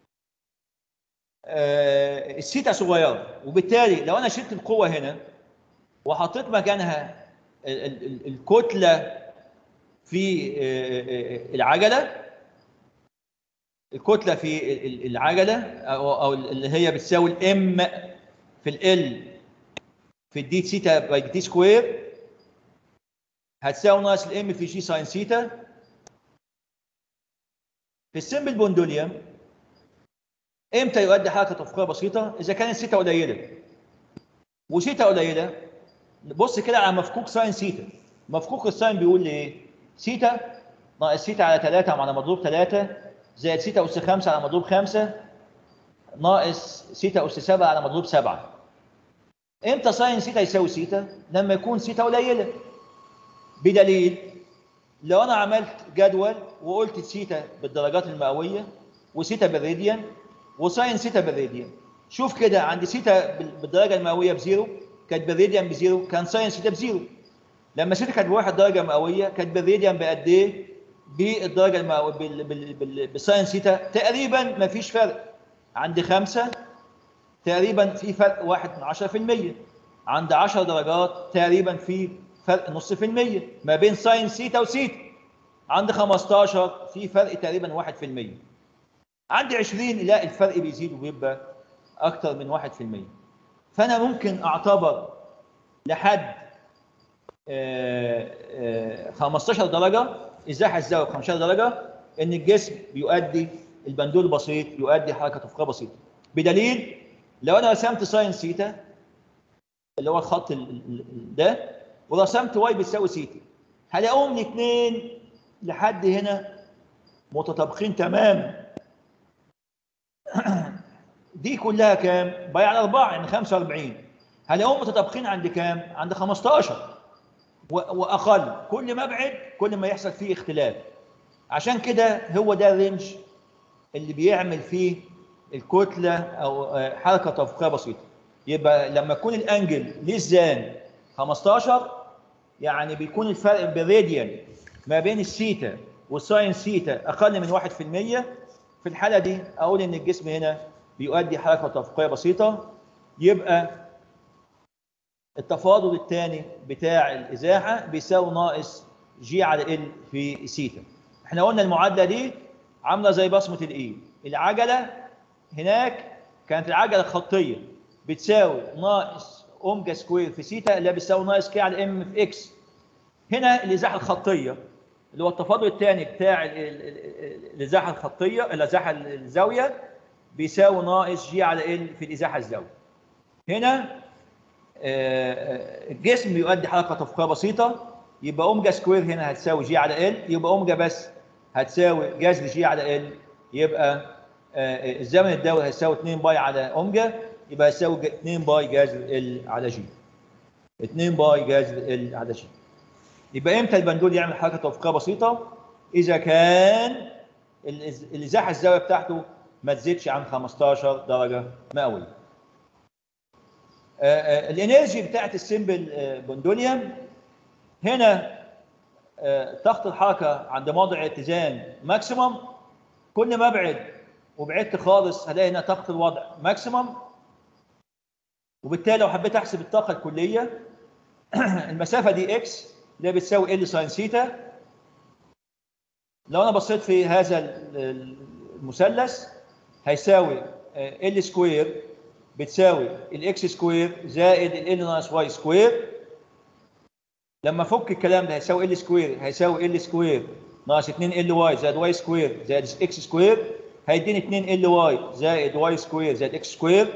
[SPEAKER 1] آه، السيتا صغيره وبالتالي لو انا شلت القوه هنا وحطيت مكانها ال- ال- ال- الكتله في آه، آه، العجله الكتله في ال- ال- العجله او او اللي هي بتساوي الام في ال في الدي سيتا باي دي سكوير هتساوي ناقص الام في جي ساين سيتا في السمبل بوندوليوم امتى يؤدي حركه افقيه بسيطه اذا كانت سيتا قليله وسيتا قليله بص كده على مفكوك ساين سيتا مفكوك الساين بيقول لي ايه سيتا ناقص سيتا على 3 على مضروب 3 زائد سيتا اس 5 على مضروب 5 ناقص سيتا اس 7 على مضروب 7 امتى ساين سيتا يساوي سيتا لما يكون سيتا قليله بدليل لو انا عملت جدول وقلت سيتا بالدرجات المئويه وسيتا بالراديان وساين سيتا بالراديان شوف كده عند سيتا بال- بالدرجه المئويه بزيرو كانت بالراديان بزيرو كان ساين سيتا بزيرو لما سيتا كانت بواحد درجه مئويه كانت بالراديان بقد ايه بالدرجه المئويه بال... بال... بال... بالساين سيتا تقريبا ما فيش فرق عند خمسة تقريبا في فرق واحد من عشرة في المية عند عشر درجات تقريبا في فرق نص في المية ما بين ساين سيتا وسيتا عند 15 في فرق تقريبا واحد في المية عند 20 لا الفرق بيزيد وبيبقى أكتر من واحد في المية فأنا ممكن أعتبر لحد آه، آه، 15 درجة إزاحة الزاوية ب 15 درجة إن الجسم بيؤدي البندول بسيط يؤدي حركة أفقية بسيطة بدليل لو أنا رسمت ساين سيتا اللي هو الخط ال- ال- ال- ده ورسمت واي بتساوي سيتا هلاقيهم الاثنين لحد هنا متطابقين تماما دي كلها كام؟ باي على 4 يعني 45 هلاقيهم متطابقين عند كام؟ عند 15 و- واقل كل ما ابعد كل ما يحصل فيه اختلاف عشان كده هو ده الرينج اللي بيعمل فيه الكتله او آه، حركه افقيه بسيطه يبقى لما يكون الانجل للزان 15 يعني بيكون الفرق بالراديان ما بين السيتا والساين سيتا اقل من 1% في الحاله دي اقول ان الجسم هنا بيؤدي حركه افقيه بسيطه يبقى التفاضل الثاني بتاع الازاحه بيساوي ناقص جي على ال في سيتا احنا قلنا المعادله دي عامله زي بصمه الايد العجله هناك كانت العجله الخطيه بتساوي ناقص اومجا سكوير في سيتا اللي هي بتساوي ناقص كي على ام في اكس هنا الازاحه الخطيه اللي هو التفاضل الثاني بتاع ال- ال- ال- الازاحه الخطيه الازاحه الزاويه بيساوي ناقص جي على ال في الازاحه الزاويه هنا آه، آه، الجسم بيؤدي حركه افقيه بسيطه يبقى اومجا سكوير هنا هتساوي جي على ال يبقى اومجا بس هتساوي جذر جي على ال يبقى آه، الزمن الدوري هيساوي 2 باي على اومجا يبقى هيساوي ج- 2 باي جذر ال على جي 2 باي جذر ال على جي يبقى امتى البندول يعمل حركه افقيه بسيطه اذا كان الإز- الازاحه الزاويه بتاعته ما تزيدش عن 15 درجه مئويه آه، آه، الانرجي بتاعت السيمبل آه، بوندوليوم هنا آه، ضغط الحركه عند موضع اتزان ماكسيمم كل ما ابعد وبعدت خالص هلاقي هنا طاقه الوضع ماكسيمم وبالتالي لو حبيت احسب الطاقه الكليه المسافه دي اكس اللي هي بتساوي ال ساين سيتا لو انا بصيت في هذا ال- المثلث هيساوي ال سكوير بتساوي الاكس سكوير زائد ال ناقص واي سكوير لما افك الكلام ده هيساوي ال سكوير هيساوي ال سكوير ناقص 2 ال واي زائد واي سكوير زائد اكس سكوير هيديني 2 ال واي زائد واي سكوير زائد اكس سكوير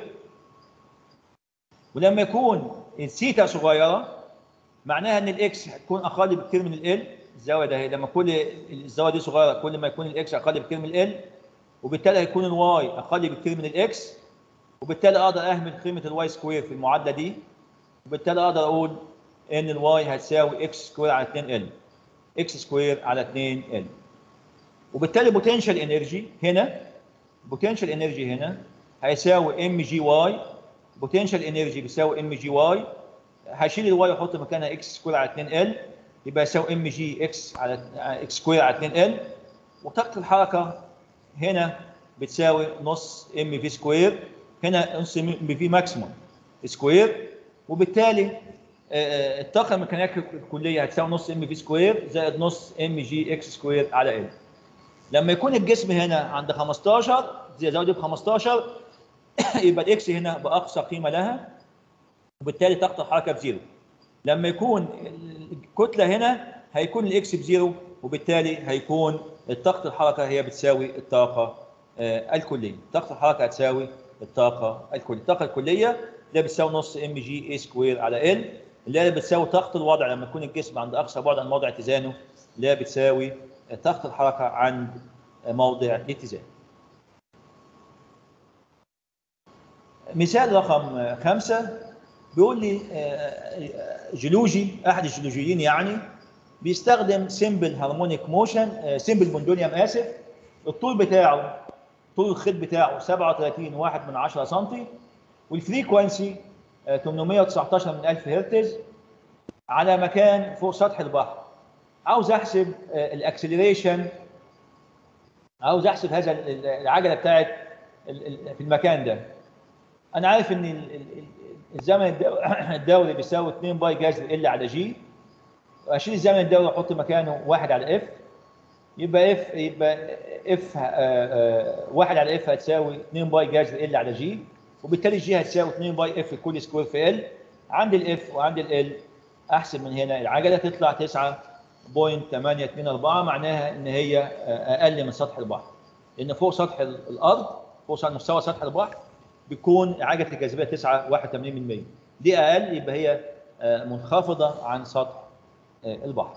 [SPEAKER 1] ولما يكون الثيتا صغيره معناها ان الاكس هتكون اقل بكتير من ال الزاويه ده هي لما كل الزاويه دي صغيره كل ما يكون الاكس اقل بكتير من ال وبالتالي هيكون الواي اقل بكتير من الاكس وبالتالي اقدر اهمل قيمه الواي سكوير في المعادله دي وبالتالي اقدر اقول ان الواي هتساوي اكس سكوير على 2 ال اكس سكوير على 2 ال وبالتالي بوتنشال انرجي هنا بوتنشال انرجي هنا هيساوي ام جي واي بوتنشال انرجي بيساوي ام جي واي هشيل الواي واحط مكانها اكس سكوير على 2 ال يبقى يساوي ام جي اكس على اكس سكوير على 2 ال وطاقه الحركه هنا بتساوي نص ام في سكوير هنا نص ام في ماكسيموم سكوير وبالتالي آه، الطاقه الميكانيكيه الكليه هتساوي نص ام في سكوير زائد نص ام جي اكس سكوير على ال لما يكون الجسم هنا عند 15 زي زود ب 15 يبقى الاكس هنا باقصى قيمه لها وبالتالي طاقه الحركه بزيرو لما يكون الكتله هنا هيكون الاكس بزيرو وبالتالي هيكون طاقه الحركه هي بتساوي الطاقه آه، الكليه طاقه الحركه هتساوي الطاقه الكليه الطاقه الكليه اللي بتساوي نص ام جي اي سكوير على ال اللي هي بتساوي طاقه الوضع لما يكون الجسم عند اقصى بعد عن موضع اتزانه اللي هي بتساوي طاقه الحركه عند موضع الاتزان مثال رقم خمسة بيقول لي آه، جيولوجي احد الجيولوجيين يعني بيستخدم سيمبل هارمونيك موشن سيمبل بوندوليوم اسف الطول بتاعه طول الخيط بتاعه 37 واحد من 10 سم والفريكوانسي آه، 819 من 1000 هرتز على مكان فوق سطح البحر عاوز احسب الاكسلريشن عاوز احسب هذا ال- ال- العجله بتاعت ال- ال- في المكان ده انا عارف ان ال- ال- ال- الزمن الدو- الدوري بيساوي 2 باي جذر ال على جي واشيل الزمن الدوري واحط مكانه 1 على اف يبقى اف يبقى اف 1 على اف هتساوي 2 باي جذر ال على جي وبالتالي جي هتساوي 2 باي اف كل سكوير في ال عند الاف وعند ال احسب من هنا العجله تطلع 9.824 معناها ان هي آه، اقل من سطح البحر لان فوق سطح ال- الارض فوق سطح- مستوى سطح البحر بيكون عجله الجاذبيه 9.81% دي اقل يبقى هي آه، منخفضه عن سطح آه، البحر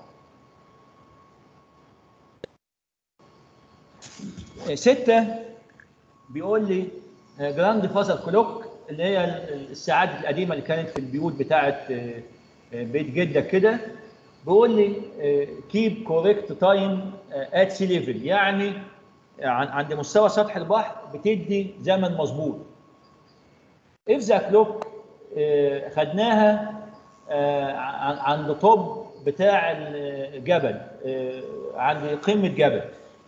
[SPEAKER 1] آه، ستة بيقول لي آه، جراند فازر كلوك اللي هي ال- الساعات القديمه اللي كانت في البيوت بتاعه آه، آه، بيت جدك كده بيقول لي كيب كوريكت تايم ات سي ليفل يعني عن- عند مستوى سطح البحر بتدي زمن مظبوط if the clock آه، خدناها آه، عن- عند طب بتاع الجبل آه، عند قمة جبل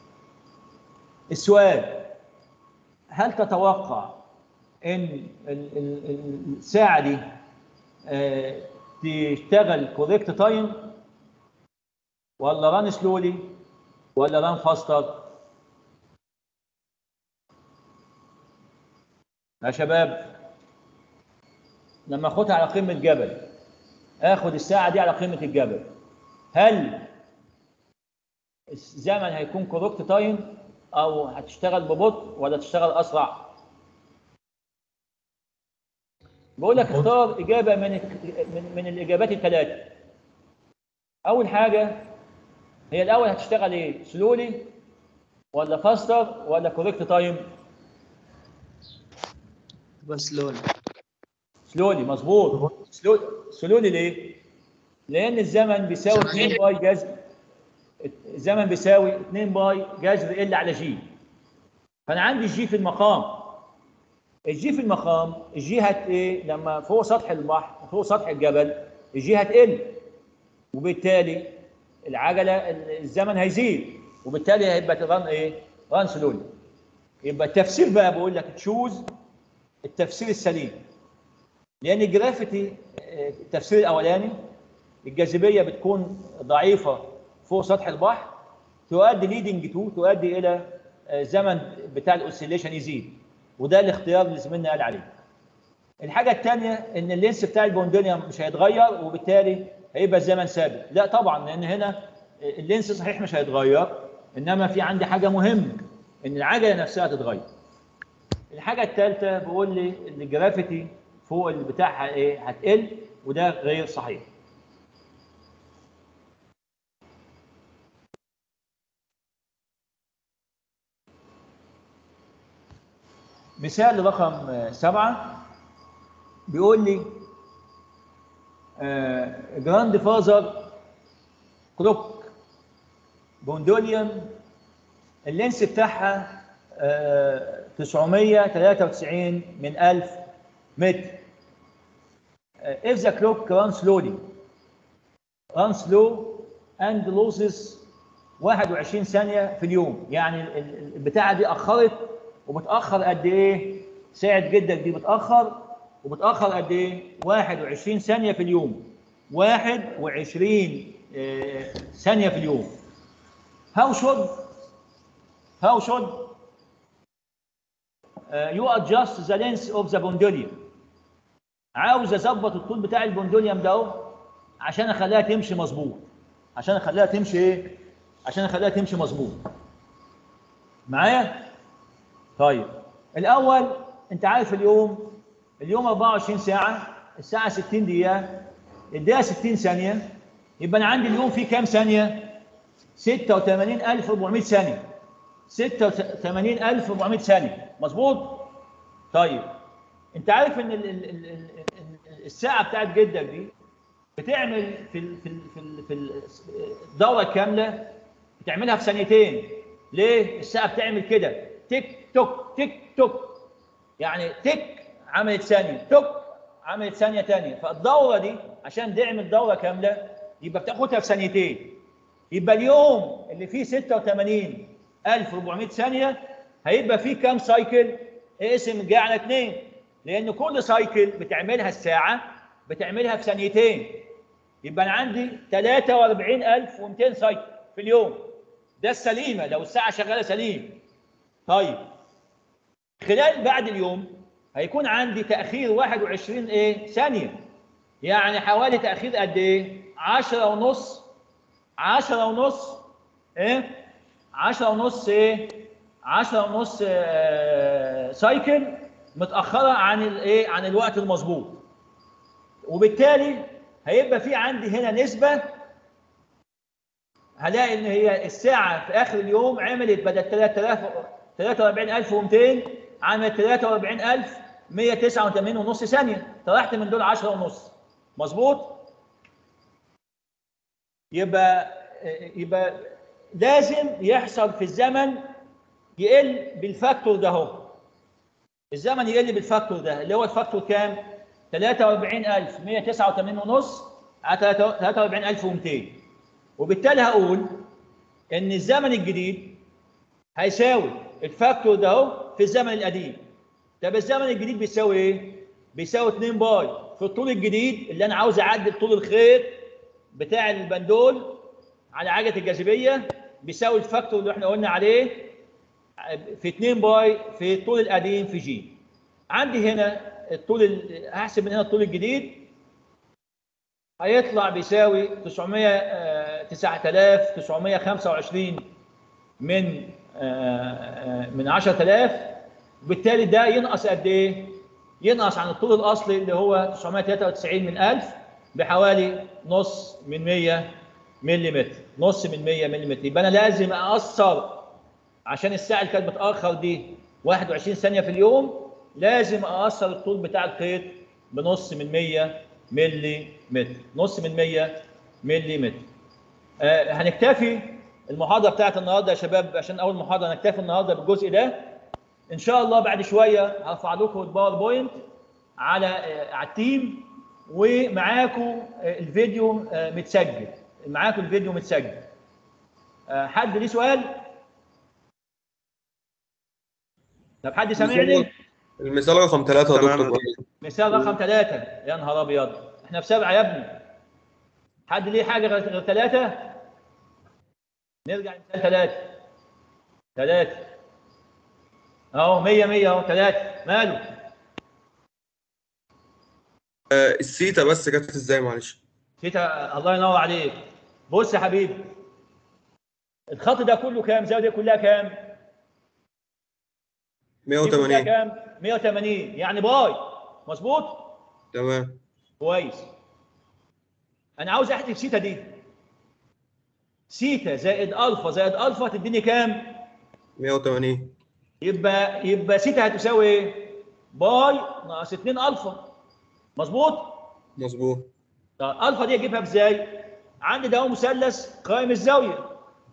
[SPEAKER 1] السؤال هل تتوقع ان ال- ال- ال- الساعة دي آه، تشتغل كوريكت تايم ولا ران سلولي ولا ران فاستر يا شباب لما اخدها على قمه جبل اخد الساعه دي على قمه الجبل هل الزمن هيكون كوركت تايم او هتشتغل ببطء ولا تشتغل اسرع بقول لك اختار اجابه من من, من الاجابات الثلاثه اول حاجه هي الاول هتشتغل ايه سلولي ولا فاستر ولا كوركت تايم
[SPEAKER 2] بس لون
[SPEAKER 1] سلولي مظبوط سلو- سلولي ليه؟ لأن الزمن بيساوي 2 باي جذر الزمن بيساوي 2 باي جذر ال على جي فأنا عندي الجي في المقام الجي في المقام الجي هت ايه لما فوق سطح البحر فوق سطح الجبل الجي هتقل وبالتالي العجله الزمن هيزيد وبالتالي هيبقى ران ايه؟ ران سلولي يبقى التفسير بقى بقول لك تشوز التفسير السليم لان الجرافيتي آه، التفسير الاولاني الجاذبيه بتكون ضعيفه فوق سطح البحر تؤدي ليدنج تو تؤدي الى آه، زمن بتاع الاوسيليشن يزيد وده الاختيار اللي زميلنا قال عليه الحاجه الثانيه ان اللينس بتاع البوندوليوم مش هيتغير وبالتالي هيبقى الزمن ثابت لا طبعا لان هنا اللينس صحيح مش هيتغير انما في عندي حاجه مهمه ان العجله نفسها تتغير الحاجه الثالثه بيقول لي ان الجرافيتي فوق اللي بتاعها ايه هتقل وده غير صحيح مثال رقم آه، سبعة بيقول لي جراند فازر كلوك بوندوليوم اللينس بتاعها آه، 993 من 1000 متر آه، if the clock runs slowly runs slow and loses 21 ثانية في اليوم يعني ال- ال- البتاعة دي أخرت وبتأخر قد إيه؟ ساعة جدك دي بتأخر وبتأخر قد إيه؟ 21 ثانية في اليوم 21 آه، ثانيه في اليوم how should how should uh, you adjust the length of the pendulum عاوز اظبط الطول بتاع البندوليوم ده اهو عشان اخليها تمشي مظبوط عشان اخليها تمشي ايه عشان اخليها تمشي مظبوط معايا طيب الاول انت عارف اليوم اليوم 24 ساعه الساعه 60 دقيقه الدقيقه 60 ثانيه يبقى انا عندي اليوم فيه كام ثانيه 86400 ثانيه 86400 ثانيه مظبوط طيب انت عارف ان ال ال ال ال ال الساعه بتاعت جدك دي بتعمل في ال في ال في, ال في ال- الدوره الكامله بتعملها في ثانيتين ليه الساعه بتعمل كده تك توك تك توك يعني تك عملت ثانيه توك عملت ثانيه ثانيه فالدوره دي عشان تعمل دوره كامله يبقى بتاخدها في ثانيتين يبقى اليوم اللي فيه 86400 ثانيه هيبقى فيه كام سايكل اقسم جاي على اثنين لان كل سايكل بتعملها الساعه بتعملها في ثانيتين يبقى انا عندي 43200 سايكل في اليوم ده السليمه لو الساعه شغاله سليم طيب خلال بعد اليوم هيكون عندي تاخير 21 ايه ثانيه يعني حوالي تاخير قد ايه 10 ونص 10 ونص ايه 10 ونص ايه 10 ونص آه، سايكل متاخره عن الايه عن الوقت المظبوط وبالتالي هيبقى في عندي هنا نسبه هلاقي ان هي الساعه في اخر اليوم عملت بدل 3000 43200 عملت 43189 ونص ثانيه طرحت من دول 10 ونص مظبوط يبقى يبقى لازم يحصل في الزمن يقل بالفاكتور ده اهو الزمن يقل بالفاكتور ده اللي هو الفاكتور كام 43189 ونص على 43200 وبالتالي هقول ان الزمن الجديد هيساوي الفاكتور ده اهو في الزمن القديم طب الزمن الجديد بيساوي ايه بيساوي 2 باي في الطول الجديد اللي انا عاوز اعدل طول الخيط بتاع البندول على عجله الجاذبيه بيساوي الفاكتور اللي احنا قلنا عليه في 2 باي في الطول القديم في جي عندي هنا الطول ال- هحسب من هنا الطول الجديد هيطلع بيساوي 900 آه، 9925 من آه، آه، من 10000 وبالتالي ده ينقص قد ايه؟ ينقص عن الطول الاصلي اللي هو 993 من 1000 بحوالي نص من 100 ملم نص من 100 ملم يبقى انا لازم اقصر عشان الساعه اللي كانت بتاخر دي 21 ثانيه في اليوم لازم اقصر الطول بتاع الخيط بنص من 100 ملي متر نص من 100 ملي متر آه هنكتفي المحاضره بتاعت النهارده يا شباب عشان اول محاضره هنكتفي النهارده بالجزء ده ان شاء الله بعد شويه هرفع لكم الباوربوينت على آه على التيم ومعاكم آه الفيديو آه متسجل معاكم الفيديو متسجل آه حد ليه سؤال طب حد سامعني
[SPEAKER 7] المثال رقم ثلاثة يا
[SPEAKER 2] تمام
[SPEAKER 7] دكتور
[SPEAKER 2] يا
[SPEAKER 1] مثال رقم ثلاثة يا نهار أبيض احنا في سبعة يا ابني حد ليه حاجة غير غير ثلاثة؟ نرجع لمثال ثلاثة ثلاثة أهو مية مية أهو ثلاثة ماله؟
[SPEAKER 7] آه، السيتا بس جت ازاي معلش
[SPEAKER 1] شتا الله ينور عليك بص يا حبيبي الخط ده كله كام؟ الزاوية دي كلها كام؟ دي كلها
[SPEAKER 7] 180
[SPEAKER 1] كام؟ 180 يعني باي مظبوط؟
[SPEAKER 7] تمام
[SPEAKER 1] كويس انا عاوز احسب سيتا دي سيتا زائد الفا زائد الفا تديني كام
[SPEAKER 7] 180
[SPEAKER 1] يبقى يبقى سيتا هتساوي ايه باي ناقص 2 الفا مظبوط
[SPEAKER 7] مظبوط
[SPEAKER 1] طب الفا دي اجيبها ازاي عندي ده هو مثلث قائم الزاويه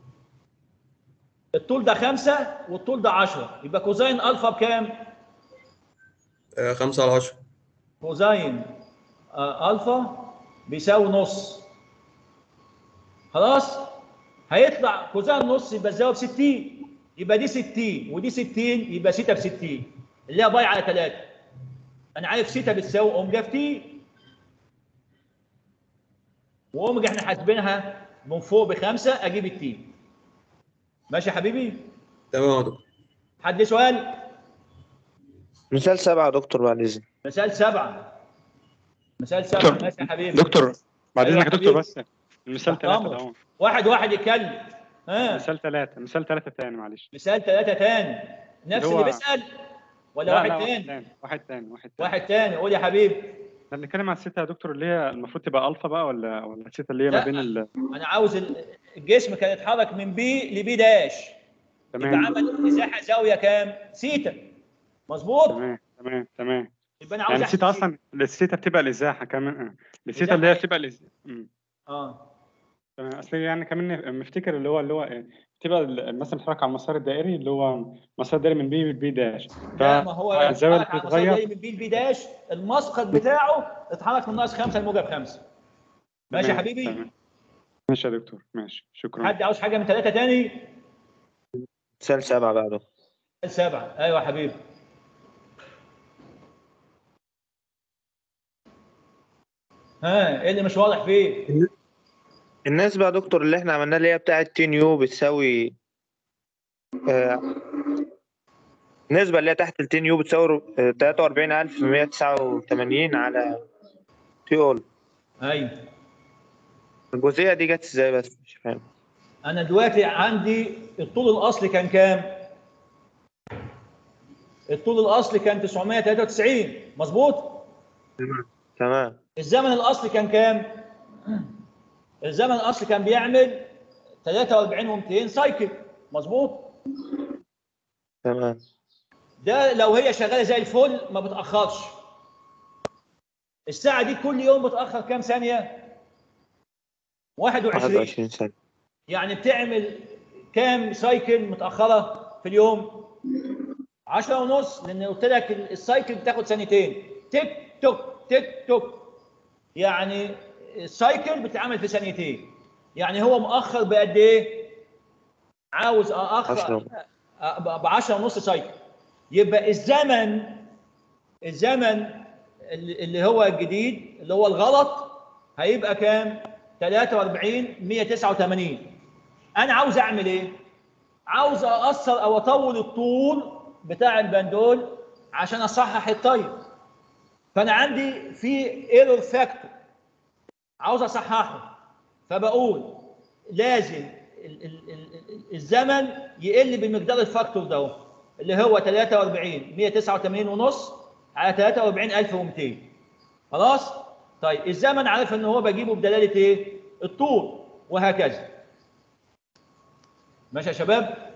[SPEAKER 1] الطول ده 5 والطول ده 10 يبقى كوزين الفا بكام
[SPEAKER 7] 5 على 10
[SPEAKER 1] كوزين آه، الفا بيساوي نص خلاص هيطلع كوزين نص يبقى الزاويه ب 60 يبقى دي 60 ودي 60 يبقى سيتا ب 60 اللي هي باي على 3 انا عارف سيتا بتساوي اوميجا في تي وقوم احنا حاسبينها من فوق بخمسه اجيب التي ماشي يا حبيبي
[SPEAKER 7] تمام يا دكتور
[SPEAKER 1] حد ليه سؤال
[SPEAKER 8] مثال سبعة يا دكتور بعد إذن
[SPEAKER 1] مثال سبعه مثال سبعه
[SPEAKER 9] دكتور-
[SPEAKER 1] ماشي يا حبيبي
[SPEAKER 9] دكتور بعد
[SPEAKER 1] أيوة
[SPEAKER 9] اذنك
[SPEAKER 1] يا
[SPEAKER 9] يا دكتور
[SPEAKER 1] حبيبي.
[SPEAKER 9] بس المثال
[SPEAKER 1] تحت
[SPEAKER 9] ثلاثة
[SPEAKER 1] أمرك.
[SPEAKER 9] ده اهو
[SPEAKER 1] واحد واحد يتكلم ها
[SPEAKER 9] مثال ثلاثة مثال ثلاثة تاني معلش
[SPEAKER 1] مثال ثلاثه تاني نفس
[SPEAKER 9] اللي
[SPEAKER 1] اللي
[SPEAKER 9] هو-
[SPEAKER 1] بيسال ولا
[SPEAKER 9] لا،
[SPEAKER 1] واحد
[SPEAKER 9] لا،
[SPEAKER 1] تاني
[SPEAKER 9] واحد تاني واحد تاني
[SPEAKER 1] واحد تاني قول يا حبيبي
[SPEAKER 9] احنا بنتكلم عن الستة يا دكتور اللي هي المفروض تبقى الفا بقى ولا ولا الستة اللي هي
[SPEAKER 1] لا.
[SPEAKER 9] ما بين ال
[SPEAKER 1] انا عاوز ال- الجسم كان يتحرك من بي لبي داش يبقى
[SPEAKER 9] تمام
[SPEAKER 1] عمل مساحه زاويه كام؟ سيتا مظبوط؟
[SPEAKER 9] تمام تمام تمام
[SPEAKER 1] يبقى انا عاوز
[SPEAKER 9] يعني الستة
[SPEAKER 1] أحسب
[SPEAKER 9] اصلا الستة بتبقى الازاحة كمان الستة اللي هي بتبقى الإز... مم.
[SPEAKER 1] اه
[SPEAKER 9] تمام اصل يعني كمان مفتكر اللي هو اللي هو إيه، بتبقى ال- مثلا بتتحرك على المسار الدائري اللي هو مسار دائري من بي لبي داش
[SPEAKER 1] لا ما هو
[SPEAKER 9] الزاوية اللي
[SPEAKER 1] اتحرك على مسار
[SPEAKER 9] بتتغير
[SPEAKER 1] جاي من بي لبي داش المسقط بتاعه اتحرك من ناقص خمسه لموجب خمسه ماشي يا
[SPEAKER 9] تمام،
[SPEAKER 1] حبيبي؟
[SPEAKER 9] تمام. ماشي يا دكتور ماشي شكرا
[SPEAKER 1] حد عاوز حاجه من ثلاثه تاني؟
[SPEAKER 8] مثال سبعة بقى يا دكتور
[SPEAKER 1] سبعه ايوه يا حبيبي ها ايه اللي مش واضح فيه؟
[SPEAKER 8] النسبة يا دكتور اللي احنا عملناها اللي هي بتاعة تي نيو بتساوي آه، النسبة اللي هي تحت التي نيو بتساوي تلاتة وأربعين ألف مية تسعة وتمانين على تي أول
[SPEAKER 1] ايوه
[SPEAKER 8] الجزئية دي جت ازاي بس مش فاهم
[SPEAKER 1] انا دلوقتي عندي الطول الاصلي كان كام؟ الطول الاصلي كان 993 مظبوط؟
[SPEAKER 8] تمام
[SPEAKER 1] الزمن الاصلي كان كام؟ الزمن الاصلي كان بيعمل 43 و200 سايكل مظبوط؟
[SPEAKER 8] تمام
[SPEAKER 1] ده لو هي شغاله زي الفل ما بتاخرش الساعه دي كل يوم بتاخر كام ثانيه؟ 21
[SPEAKER 8] واحد وعشرين سنة
[SPEAKER 1] يعني بتعمل كام سايكل متأخرة في اليوم؟ 10 ونص لأن قلت لك ال- السايكل بتاخد ثانيتين تك توك تك توك يعني السايكل بتتعمل في ثانيتين يعني هو مؤخر بقد إيه؟ عاوز أأخر
[SPEAKER 8] عشرة.
[SPEAKER 1] ب 10 ونص سايكل يبقى الزمن الزمن اللي اللي هو الجديد اللي هو الغلط هيبقى كام؟ 43 189 انا عاوز اعمل ايه عاوز اقصر او اطول الطول بتاع البندول عشان اصحح الطيب فانا عندي في ايرور فاكتور عاوز اصححه فبقول لازم ال- ال- ال- الزمن يقل بمقدار الفاكتور ده اللي هو 43 189 ونص على 43200 خلاص طيب الزمن عارف ان هو بجيبه بدلاله ايه الطول وهكذا ماشي يا شباب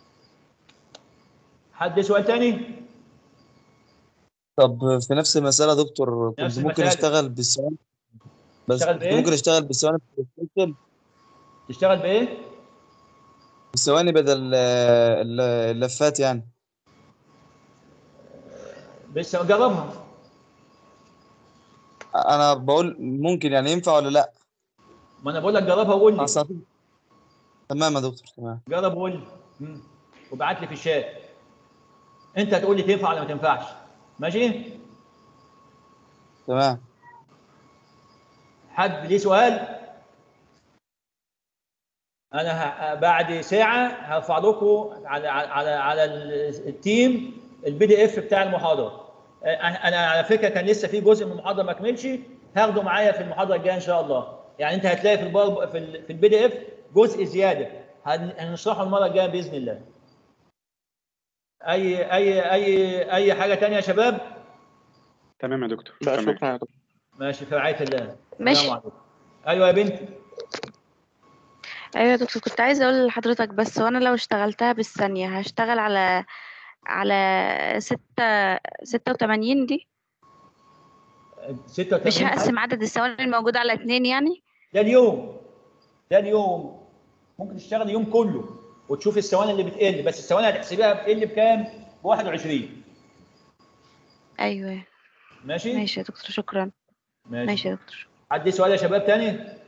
[SPEAKER 1] حد سؤال تاني
[SPEAKER 10] طب في نفس المسألة يا دكتور كنت
[SPEAKER 1] نفس
[SPEAKER 10] ممكن
[SPEAKER 1] المسألة.
[SPEAKER 10] اشتغل بالثواني بس
[SPEAKER 1] تشتغل
[SPEAKER 10] كنت
[SPEAKER 1] بإيه؟
[SPEAKER 10] ممكن اشتغل بالثواني بالسلسل-
[SPEAKER 1] تشتغل بايه
[SPEAKER 10] بالثواني بدل آه، الل- اللفات يعني
[SPEAKER 1] بس جربها
[SPEAKER 10] انا بقول ممكن يعني ينفع ولا لا
[SPEAKER 1] ما انا بقول لك جربها وقول لي
[SPEAKER 10] أصل تمام يا دكتور تمام
[SPEAKER 1] جرب وقول لي مم. وابعت لي في الشات انت هتقول لي تنفع ولا ما تنفعش ماشي
[SPEAKER 10] تمام
[SPEAKER 1] حد ليه سؤال انا ه... بعد ساعه هرفع لكم على على على ال- التيم البي دي اف بتاع المحاضره انا أنا على فكره كان لسه في جزء من المحاضره ما كملش هاخده معايا في المحاضره الجايه ان شاء الله يعني انت هتلاقي في البار في ال... في البي دي اف جزء زياده هن- هنشرحه المره الجايه باذن الله اي اي اي اي حاجه تانية يا شباب
[SPEAKER 9] تمام يا دكتور
[SPEAKER 8] لا
[SPEAKER 9] تمام
[SPEAKER 8] شكرا يا دكتور
[SPEAKER 1] ماشي في رعايه الله
[SPEAKER 11] ماشي.
[SPEAKER 1] السلام عليكم. ايوه يا بنتي
[SPEAKER 11] ايوه يا دكتور كنت عايزه اقول لحضرتك بس وانا لو اشتغلتها بالثانيه هشتغل على على ستة ستة وتمانين دي
[SPEAKER 1] 86
[SPEAKER 11] مش هقسم عدد الثواني الموجودة على اتنين يعني
[SPEAKER 1] ده اليوم ده اليوم ممكن تشتغل اليوم كله وتشوف الثواني اللي بتقل بس الثواني هتحسبيها بتقل بكام؟ ب 21
[SPEAKER 11] ايوه
[SPEAKER 1] ماشي؟
[SPEAKER 11] ماشي يا دكتور شكرا
[SPEAKER 1] ماشي
[SPEAKER 11] ماشي يا دكتور
[SPEAKER 1] عندي سؤال يا شباب تاني؟